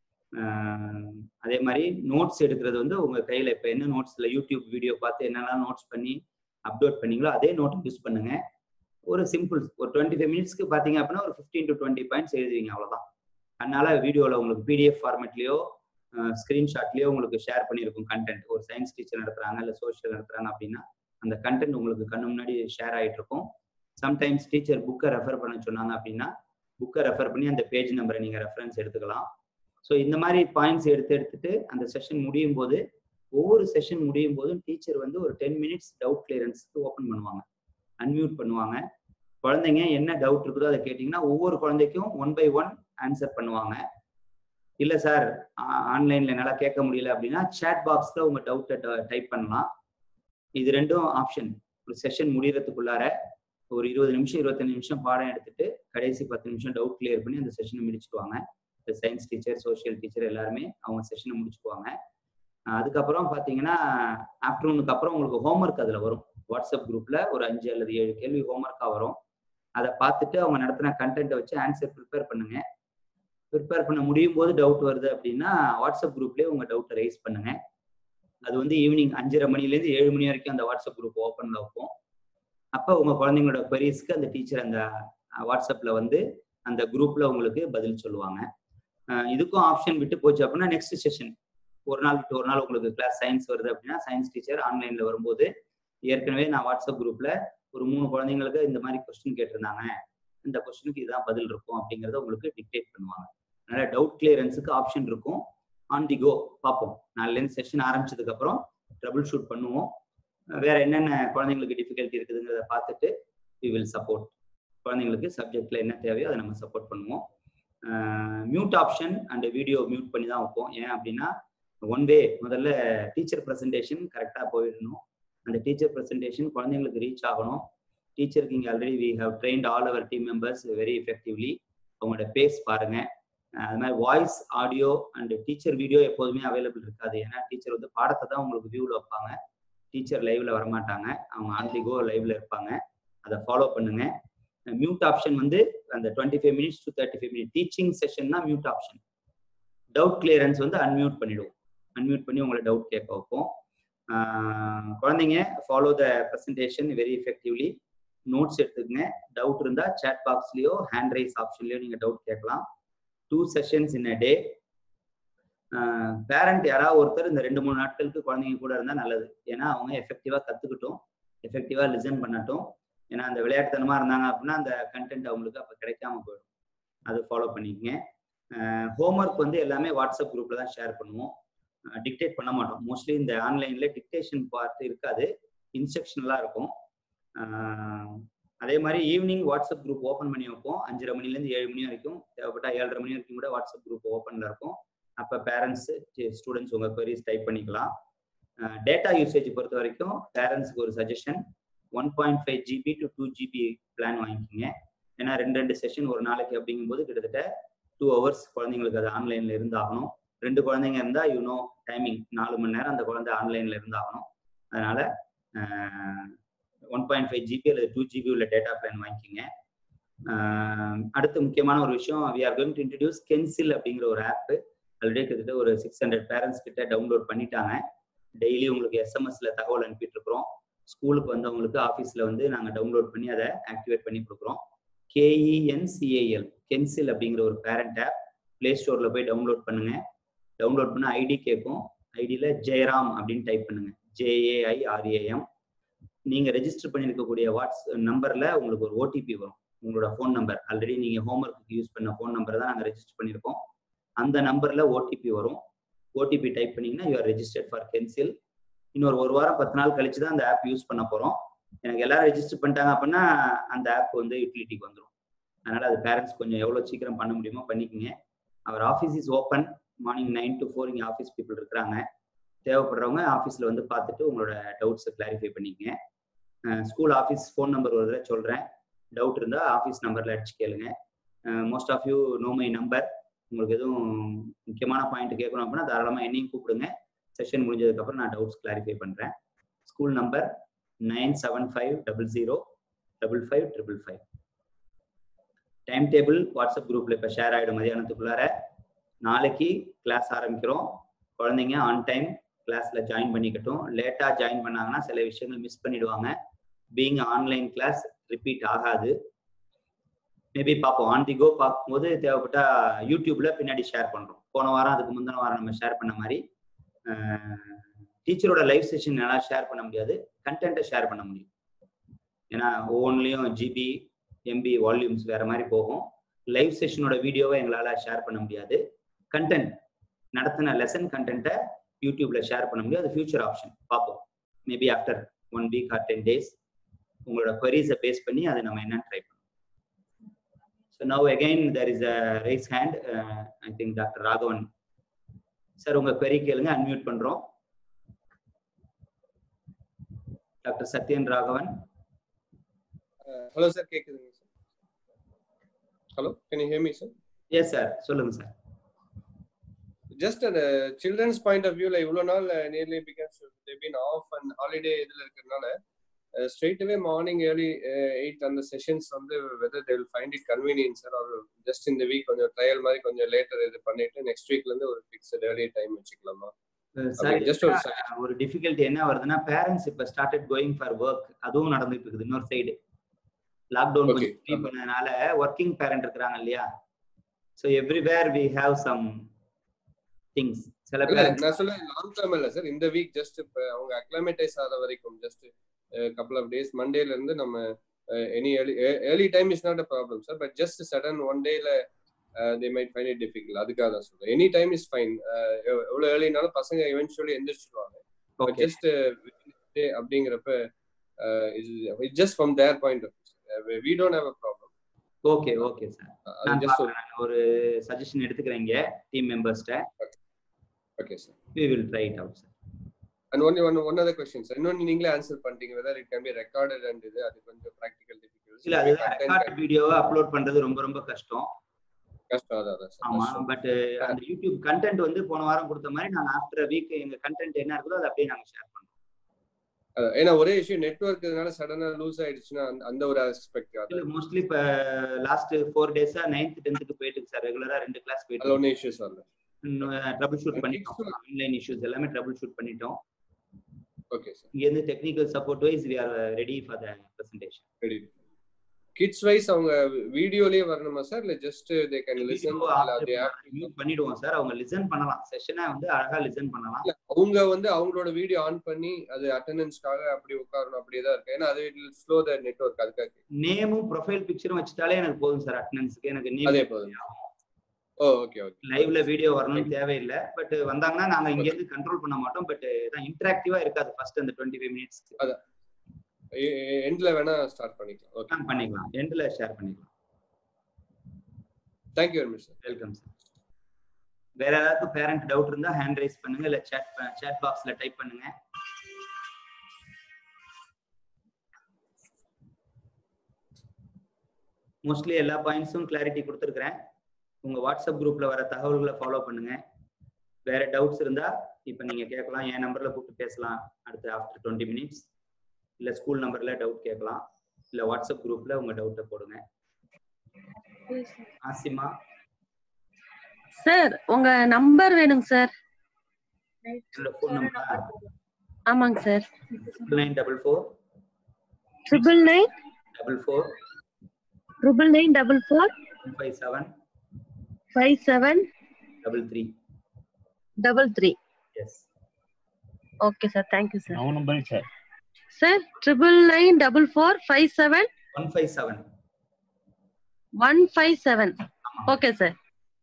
அதே மாதிரி நோட்ஸ் எடுக்கிறது வந்து உங்க கையில இப்போ என்ன நோட்ஸ்ல யூடியூப் வீடியோ பார்த்து என்னெல்லாம் நோட்ஸ் பண்ணி அப்லோட் பண்ணீங்களோ அதே நோட் யூஸ் பண்ணுங்க ஒரு சிம்பிள் ஒரு டுவெண்ட்டி ஃபைவ் மினிட்ஸ்க்கு பார்த்தீங்க அப்படின்னா ஒரு ஃபிஃப்டீன் டு டுவெண்ட்டி பாயிண்ட்ஸ் எழுதுவீங்க அவ்வளோதான் அதனால வீடியோவில் உங்களுக்கு பிடிஎஃப் ஃபார்மேட்லேயோ ஸ்க்ரீன்ஷாட்லேயோ உங்களுக்கு ஷேர் பண்ணியிருக்கும் கண்டென்ட் ஒரு சயின்ஸ் டீச்சர் நடத்துறாங்க இல்லை சோஷியல் நடத்துறாங்க அப்படின்னா அந்த கண்டென்ட் உங்களுக்கு கண்ணு முன்னாடி ஷேர் ஆகிட்டு இருக்கும் சம்டைம்ஸ் டீச்சர் புக்கை ரெஃபர் பண்ண சொன்னாங்க அப்படின்னா புக்கை ரெஃபர் பண்ணி அந்த பேஜ் நம்பரை நீங்கள் ரெஃபரன்ஸ் எடுத்துக்கலாம் ஸோ இந்த மாதிரி பாயிண்ட்ஸ் எடுத்து எடுத்துட்டு அந்த செஷன் முடியும் போது ஒவ்வொரு செஷன் முடியும் போதும் டீச்சர் வந்து ஒரு டென் மினிட்ஸ் டவுட் கிளியரன்ஸ்க்கு ஓப்பன் பண்ணுவாங்க அன்மியூட் பண்ணுவாங்க குழந்தைங்க என்ன டவுட் இருக்குதோ அதை கேட்டிங்கன்னா ஒவ்வொரு குழந்தைக்கும் ஒன் பை ஒன் ஆன்சர் பண்ணுவாங்க இல்லை சார் ஆன்லைனில் என்னால் கேட்க முடியல அப்படின்னா சேட் பாக்ஸில் உங்கள் டவுட்டை டைப் பண்ணலாம் இது ரெண்டும் ஆப்ஷன் ஒரு செஷன் முடியறதுக்குள்ளார ஒரு இருபது நிமிஷம் இருபத்தஞ்சு நிமிஷம் பாடம் எடுத்துட்டு கடைசி பத்து நிமிஷம் டவுட் கிளியர் பண்ணி அந்த செஷனை முடிச்சுக்குவாங்க சயின்ஸ் டீச்சர் சோஷியல் டீச்சர் எல்லாருமே அவங்க செஷனை முடிச்சுக்குவாங்க அதுக்கப்புறம் பார்த்தீங்கன்னா ஆஃப்டர்நூனுக்கு அப்புறம் உங்களுக்கு ஹோம்ஒர்க் அதில் வரும் வாட்ஸ்அப் குரூப்பில் ஒரு அஞ்சு அல்லது ஏழு கேள்வி ஹோம்ஒர்க்காக வரும் அதை பார்த்துட்டு அவங்க நடத்தின கண்டென்ட்டை வச்சு ஆன்சர் ப்ரிப்பேர் பண்ணுங்க ப்ரிப்பேர் பண்ண முடியும் போது டவுட் வருது அப்படின்னா வாட்ஸ்அப் குரூப்லேயே உங்கள் டவுட்டை ரைஸ் பண்ணுங்க அது வந்து ஈவினிங் அஞ்சரை மணிலேருந்து ஏழு மணி வரைக்கும் அந்த வாட்ஸ்அப் குரூப் ஓப்பனில் வைப்போம் அப்போ உங்கள் குழந்தைங்களோட கொரீஸ்க்கு அந்த டீச்சர் அந்த வாட்ஸ்அப்பில் வந்து அந்த குரூப்பில் உங்களுக்கு பதில் சொல்லுவாங்க இதுக்கும் ஆப்ஷன் விட்டு போச்சு அப்படின்னா நெக்ஸ்ட் செஷன் ஒரு நாள் விட்டு ஒரு நாள் உங்களுக்கு கிளாஸ் சயின்ஸ் வருது அப்படின்னா சயின்ஸ் டீச்சர் ஆன்லைனில் வரும்போது ஏற்கனவே நான் வாட்ஸ்அப் குரூப்பில் ஒரு மூணு குழந்தைங்களுக்கு இந்த மாதிரி கொஸ்டின் கேட்டிருந்தாங்க இந்த கொஸ்டினுக்கு இதுதான் பதில் இருக்கும் அப்படிங்கிறத உங்களுக்கு டிக்டேட் பண்ணுவாங்க அதனால டவுட் கிளியரன்ஸுக்கு ஆப்ஷன் இருக்கும் ஆன் தி கோ பார்ப்போம் நாலுலேருந்து செஷன் ஆரம்பிச்சதுக்கு அப்புறம் ட்ரபிள் ஷூட் பண்ணுவோம் வேற என்னென்ன குழந்தைங்களுக்கு டிஃபிகல்ட்டி இருக்குதுங்கிறத பார்த்துட்டு வி வில் சப்போர்ட் குழந்தைங்களுக்கு சப்ஜெக்ட்ல என்ன தேவையோ அதை நம்ம சப்போர்ட் பண்ணுவோம் mute option and video mute பண்ணி தான் வைப்போம் ஏன் அப்படின்னா ஒன் வே முதல்ல டீச்சர் ப்ரெசன்டேஷன் கரெக்டாக போயிடணும் அந்த டீச்சர் ப்ரெசன்டேஷன் குழந்தைங்களுக்கு ரீச் ஆகணும் டீச்சருக்கு இங்கே already we have trained all our team members very effectively அவங்களோட பேஸ் பாருங்க அது மாதிரி voice audio and teacher video எப்போதுமே அவைலபிள் இருக்காது ஏன்னா டீச்சர் வந்து பாடத்தை தான் உங்களுக்கு வியூவில் வைப்பாங்க டீச்சர் லைவ்ல வரமாட்டாங்க அவங்க ஆன்லி கோ லைவ்ல இருப்பாங்க அதை ஃபாலோ பண்ணுங்க மியூட் ஆப்ஷன் வந்து அந்த twenty five minutes to thirty five minute teaching செஷன்னா மியூட் ஆப்ஷன் டவுட் கிளியரன்ஸ் வந்து அன்மியூட் பண்ணிடுவோம் அன்மியூட் பண்ணி உங்களை டவுட் கேட்க வைப்போம் குழந்தைங்க follow the presentation very effectively notes எடுத்துக்கங்க டவுட் இருந்தால் சேட் பாக்ஸ்லயோ ஹேண்ட் ரைஸ் ஆப்ஷன்லயோ நீங்க டவுட் கேட்கலாம் two sessions in a day parent யாராவது ஒருத்தர் இந்த ரெண்டு மூணு நாட்களுக்கு குழந்தைங்க கூட இருந்தால் நல்லது ஏன்னா அவங்க எஃபெக்டிவாக கற்றுக்கிட்டும் எஃபெக்டிவாக லிசன் பண்ணட்டும் ஏன்னா அந்த விளையாட்டுத்தனமாக இருந்தாங்க அப்படின்னா அந்த கண்டென்ட் அவங்களுக்கு அப்போ கிடைக்காம போயிடும் அது ஃபாலோ பண்ணிக்கங்க ஹோம்ஒர்க் வந்து எல்லாமே வாட்ஸ்அப் குரூப்பில் தான் ஷேர் பண்ணுவோம் டிக்டேட் பண்ண மாட்டோம் மோஸ்ட்லி இந்த ஆன்லைனில் டிக்டேஷன் பார்ட் இருக்காது இன்ஸ்ட்ரக்ஷன்லாம் இருக்கும் அதே மாதிரி ஈவினிங் வாட்ஸ்அப் குரூப் ஓப்பன் பண்ணி வைப்போம் அஞ்சரை மணிலேருந்து ஏழு மணி வரைக்கும் தேவைப்பட்டா ஏழரை மணி வரைக்கும் கூட வாட்ஸ்அப் குரூப் ஓப்பனில் இருக்கும் அப்போ பேரண்ட்ஸ் ஸ்டூடெண்ட்ஸ் உங்கள் கொரிஸ் டைப் பண்ணிக்கலாம் டேட்டா யூசேஜ் பொறுத்த வரைக்கும் பேரண்ட்ஸ்க்கு ஒரு suggestion one point five GB to two GB plan வாங்கிக்கிங்க ஏன்னா ரெண்டு ரெண்டு செஷன் ஒரு நாளைக்கு அப்படிங்கும்போது கிட்டத்தட்ட டூ ஹவர்ஸ் குழந்தைங்களுக்கு அது ஆன்லைனில் இருந்தாகணும் ரெண்டு குழந்தைங்க இருந்தால் யூனோ டைமிங் நாலு மணி நேரம் அந்த குழந்தை ஆன்லைனில் இருந்தாகணும் அதனால ஒன் பாயிண்ட் ஃபைவ் ஜிபி அல்லது டூ ஜிபி உள்ள டேட்டா பிளான் வாங்கிக்கிங்க அடுத்து முக்கியமான ஒரு விஷயம் we are going to introduce கென்சில் அப்படிங்கிற ஒரு ஆப் ஆல்ரெடி கிட்டத்தட்ட ஒரு சிக்ஸ் ஹண்ட்ரட் பேரண்ட்ஸ் கிட்ட டவுன்லோட் பண்ணிட்டாங்க டெய்லி உங்களுக்கு எஸ்எம்எஸ்ல தகவல் அனுப்பிட்டு இருக்கிறோம் ஸ்கூலுக்கு வந்தவங்களுக்கு ஆஃபீஸில் வந்து நாங்கள் டவுன்லோட் பண்ணி அதை ஆக்டிவேட் பண்ணி கொடுக்குறோம் கேஇஎன்சிஏஎல் கென்சில் அப்படிங்கிற ஒரு பேரண்ட் ஆப் பிளே ஸ்டோரில் போய் டவுன்லோட் பண்ணுங்க டவுன்லோட் பண்ண ஐடி கேட்கும் ஐடியில் ஜெயராம் அப்படின்னு டைப் பண்ணுங்க ஜேஏஐஆர்ஏஎம் நீங்கள் ரெஜிஸ்டர் பண்ணியிருக்கக்கூடிய வாட்ஸ் நம்பரில் உங்களுக்கு ஒரு ஓடிபி வரும் உங்களோட ஃபோன் நம்பர் ஆல்ரெடி நீங்கள் ஹோம்ஒர்க்கு யூஸ் பண்ண ஃபோன் நம்பர் தான் நாங்கள் ரெஜிஸ்டர் பண்ணியிருக்கோம் அந்த நம்பரில் ஓடிபி வரும் ஓடிபி டைப் பண்ணீங்கன்னா யூஆர் ரெஜிஸ்டர்ட் ஃபார் கென்சில் இன்னொரு ஒரு வாரம் பத்து நாள் கழிச்சு தான் அந்த ஆப் யூஸ் பண்ண போகிறோம் எனக்கு எல்லாரும் ரெஜிஸ்டர் பண்ணிட்டாங்க அப்படின்னா அந்த ஆப் வந்து யூட்டிலிட்டிக்கு வந்துடும் அதனால் அது பேரண்ட்ஸ் கொஞ்சம் எவ்வளோ சீக்கிரம் பண்ண முடியுமோ பண்ணிக்கோங்க our office is open morning nine to four இங்கே ஆஃபீஸ் பீப்புள் இருக்கிறாங்க தேவைப்படுறவங்க ஆஃபீஸில் வந்து பார்த்துட்டு உங்களோட டவுட்ஸை கிளாரிஃபை பண்ணிக்கங்க ஸ்கூல் ஆஃபீஸ் ஃபோன் நம்பர் ஒரு தடவை சொல்கிறேன் டவுட் இருந்தால் ஆஃபீஸ் நம்பரில் அடிச்சு கேளுங்க most of you know my number உங்களுக்கு எதுவும் முக்கியமான பாயிண்ட் கேட்கணும் அப்படின்னா தாராளமாக என்னையும் கூப்பிடுங்க செஷன் முடிஞ்சதுக்கப்புறம் நான் டவுட்ஸ் கிளாரிஃபை பண்ணுறேன் school number nine seven five double zero double five triple five time table WhatsApp குரூப்பில் இப்போ ஷேர் ஆகிடும் மதியானத்துக்குள்ளார நாளைக்கு கிளாஸ் ஆரம்பிக்கிறோம் குழந்தைங்க ஆன் டைம் கிளாஸில் ஜாயின் பண்ணிக்கட்டும் லேட்டாக ஜாயின் பண்ணாங்கன்னா சில விஷயங்கள் மிஸ் பண்ணிடுவாங்க பீங் ஆன்லைன் கிளாஸ் ரிப்பீட் ஆகாது மேபி பார்ப்போம் ஆன் தி கோ பார்க்கும்போது தேவைப்பட்டா யூடியூப்ல பின்னாடி ஷேர் பண்றோம் போன வாரம் அதுக்கு முந்தின வாரம் நம்ம ஷேர் பண்ண மாதிரி டீச்சரோட லைவ் செஷன் என்னால் ஷேர் பண்ண முடியாது கண்டென்ட்டை ஷேர் பண்ண முடியும் ஏன்னா ஒவ்வொன்றுலையும் ஜிபி எம்பி வால்யூம்ஸ் வேற மாதிரி போகும் லைவ் செஷனோட வீடியோவை எங்களால் ஷேர் பண்ண முடியாது கண்டென்ட் நடத்தின லெசன் கண்டென்ட்டை யூடியூப்ல ஷேர் பண்ண முடியும் அது ஃபியூச்சர் ஆப்ஷன் பார்ப்போம் maybe after one week or ten days உங்களோட queries-அ பேஸ் பண்ணி அதை நம்ம என்னன்னு ட்ரை பண்ணுவோம் so now again there is a raise hand I think doctor Raghavan sir உங்க query கேளுங்க அன்மியூட் பண்றோம் doctor Sathyan Raghavan hello sir கேக்குதுங்க sir hello can you hear me sir yes sir சொல்லுங்க சார் ஜஸ்ட் அந்த சில்ட்ரன்ஸ் பாயிண்ட் ஆஃப் வியூல இவ்வளவு நாள் nearly because they been of and holiday இதுல இருக்கிறதுனால straight away morning early eight அந்த செஷன்ஸ் வந்து whether they will find it convenience sir ஒரு ஜஸ்ட் இந்த வீக் கொஞ்சம் ட்ரையல் மாதிரி கொஞ்சம் லேட்டர் இது பண்ணிட்டு நெக்ஸ்ட் வீக்ல இருந்து ஒரு ஃபிக்ஸ்ட் ஏர்லி டைம் வச்சுக்கலாமா சார் ஜஸ்ட் ஒரு ஒரு டிஃபிகல்ட்டி என்ன வருதுன்னா பேரண்ட்ஸ் இப்ப ஸ்டார்டட் கோயிங் ஃபார் ஒர்க் அதுவும் நடந்துட்டு இருக்குது இன்னொரு சைடு லாக்டவுன் Okay. கொஞ்சம் ஃப்ரீ பண்ணதுனால ஒர்க்கிங் பேரண்ட் இருக்கிறாங்க இல்லையா so everywhere we have some things சில இல்ல பேரண்ட்ஸ் நான் சொல்ல லாங் டேர்ம் இல்ல சார் இந்த வீக் ஜஸ்ட் இப்ப அவங்க அக்ளமேட்டைஸ் ஆகிற வரைக்கும் ஜஸ்ட் கப்பல் ஆஃப் டேஸ் மண்டேல இருந்து நம்ம any early early time is not a problem sir but just sudden one டேல they might find it difficult அதுக்காக தான் சொல்றேன் எனி டைம் இஸ் ஃபைன் எவ்வளவு ஏர்லினாலும் பசங்க எவென்ச்சுவலி எந்திரிச்சிடுவாங்க பட் ஓகே ஜஸ்ட் டே அப்படிங்கிறப்ப it's just from their point of we don't have a problem okay okay sir அது நான் ஜஸ்ட் பார்க்கறேன். நான் ஒரு சஜஷன் எடுத்துக்கிறேன் இங்க டீம் மெம்பர்ஸ்ட okay sir we will try it out sir and one one one other question sir இன்னொன்று நீங்களே ஆன்சர் பண்ணிட்டீங்க whether it can be recorded and இது அது கொஞ்சம் ப்ராக்டிக்கல் இல்ல அதுதான் டிஃபிகல்ட்ஸ் ரெக்கார்ட் வீடியோவை அப்லோட் பண்றது ரொம்ப ரொம்ப கஷ்டம் கஷ்டம் அதான் அதான் சார் ஆமா கஷ்டம். பட் அந்த யூடியூப் கண்டென்ட் வந்து போன வாரம் கொடுத்த மாதிரி நாங்க ஆஃப்டர் வீக் எங்க கண்டென்ட் என்ன இருக்குதோ அதை அப்படியே நாங்க ஷேர் பண்றோம் அதான், ஏன்னா ஒரே இஷ்யூ நெட்வொர்க் இதனால சடனா லூஸ் ஆயிடுச்சுன்னா அந்த- அந்த ஒரு ஆஸ்பெக்ட் இல்ல அது மோஸ்ட்லி இப்ப லாஸ்ட் ஃபோர் டேஸா நைன்த் டென்த்துக்கு போயிட்டு இருக்கு சார் ரெகுலரா ரெண்டு கிளாஸ் அதுல போயிட்டு ஒன்றும் இஷ்யூஸ் வரல ட்ரபிள் ஷூட் And பண்ணிட்டோம் kids- ஆன்லைன் இஷ்யூஸ் எல்லாமே ட்ரபிள் ஷூட் பண்ணிட்டோம் ஓகே சார் இங்க இருந்து technical support wise we are ready for the presentation ready kids wise அவங்க வீடியோலயே வரணுமா சார் இல்ல ஜஸ்ட் தே கேன் லிசன் இல்ல they have to- மியூட் பண்ணிடுவோம் சார் அவங்க லிசன் பண்ணலாம் செஷனை வந்து அழகா லிசன் பண்ணலாம் இல்ல, அவங்க வந்து அவங்களோட வீடியோ ஆன் பண்ணி அது அட்டெண்டன்ஸ்க்காக அப்படி உட்காரணும் அப்படியே தான் இருக்கு ஏன்னா அது ஸ்லோ த நெட்வொர்க் அதுக்காக நேமும் ப்ரொஃபைல் பிக்சரும் வச்சுட்டாலே எனக்கு போதும் சார் அட்டண்டன்ஸ்க்கு எனக்கு அதே நேம் போதும் ஓ ஓகே ஓகே லைவ்ல வீடியோ வரணும்னு தேவையில்லை பட் வந்தாங்கன்னா நாங்க இங்க இருந்து கண்ட்ரோல் பண்ண மாட்டோம் பட் தான் இன்டராக்டிவா இருக்காது ஃபர்ஸ்ட் அந்த டுவெண்ட்டி ஃபைவ் மினிட்ஸ் எண்ட்ல வேணா ஸ்டார்ட் பண்ணிக்கலாம் ஓகே பண்ணிக்கலாம் எண்ட்ல ஷேர் பண்ணிக்கலாம் thank you very much sir welcome sir வேற ஏதாவது பேரண்ட் டவுட் இருந்தா ஹேண்ட் ரைஸ் பண்ணுங்க இல்ல chat chat பாக்ஸ்ல டைப் பண்ணுங்க மோஸ்ட்லி எல்லா பாயிண்ட்ஸும் கிளாரிட்டி கொடுத்துருக்குறேன் உங்க வாட்ஸ்அப் குரூப்ல வர தகவல்களை ஃபாலோ பண்ணுங்க வேற டவுட்ஸ் இருந்தா இப்போ நீங்க கேட்கலாம் என் நம்பர்ல கூப்பிட்டு பேசலாம் அடுத்து ஆஃப்டர் டுவெண்ட்டி மினிட்ஸ் இல்ல ஸ்கூல் நம்பர்ல டவுட் கேட்கலாம் இல்ல வாட்ஸ்அப் குரூப்ல உங்க டவுட்டை போடுங்க ஆசிமா சார் உங்க நம்பர் வேணுங்க சார் என்னோட ஃபோன் நம்பர் ஆமாங்க sir nine double four triple nine double four triple nine double four five seven five seven double three double three yes okay sir thank you sir no number sir sir triple nine double four five seven one five seven one five seven okay sir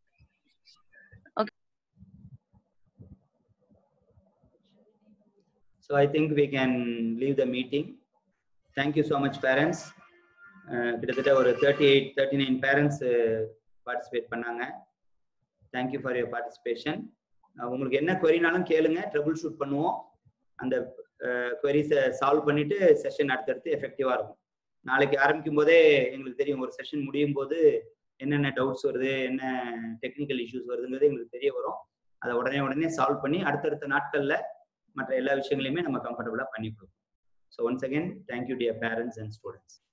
So I think we can leave the meeting. Thank you so much, parents. Uh, கிட்டத்தட்ட ஒரு thirty eight thirty nine parents participate பண்ணாங்க thank you for your participation உங்களுக்கு என்ன queryனாலும் கேளுங்க trouble shoot பண்ணுவோம் அந்த queries-அ solve பண்ணிட்டு session அடுத்தடுத்து எஃபெக்டிவா இருக்கும் நாளைக்கு ஆரம்பிக்கும் போதே எங்களுக்கு தெரியும் ஒரு செஷன் முடியும் போது என்னென்ன டவுட்ஸ் வருது என்ன டெக்னிக்கல் இஷ்யூஸ் வருதுங்கிறது எங்களுக்கு தெரிய வரும் அதை உடனே உடனே சால்வ் பண்ணி அடுத்தடுத்த நாட்கள்ல மற்ற எல்லா விஷயங்களையுமே நம்ம கம்ஃபர்டபுளா பண்ணி கொடுப்போம் so once again thank you dear parents and students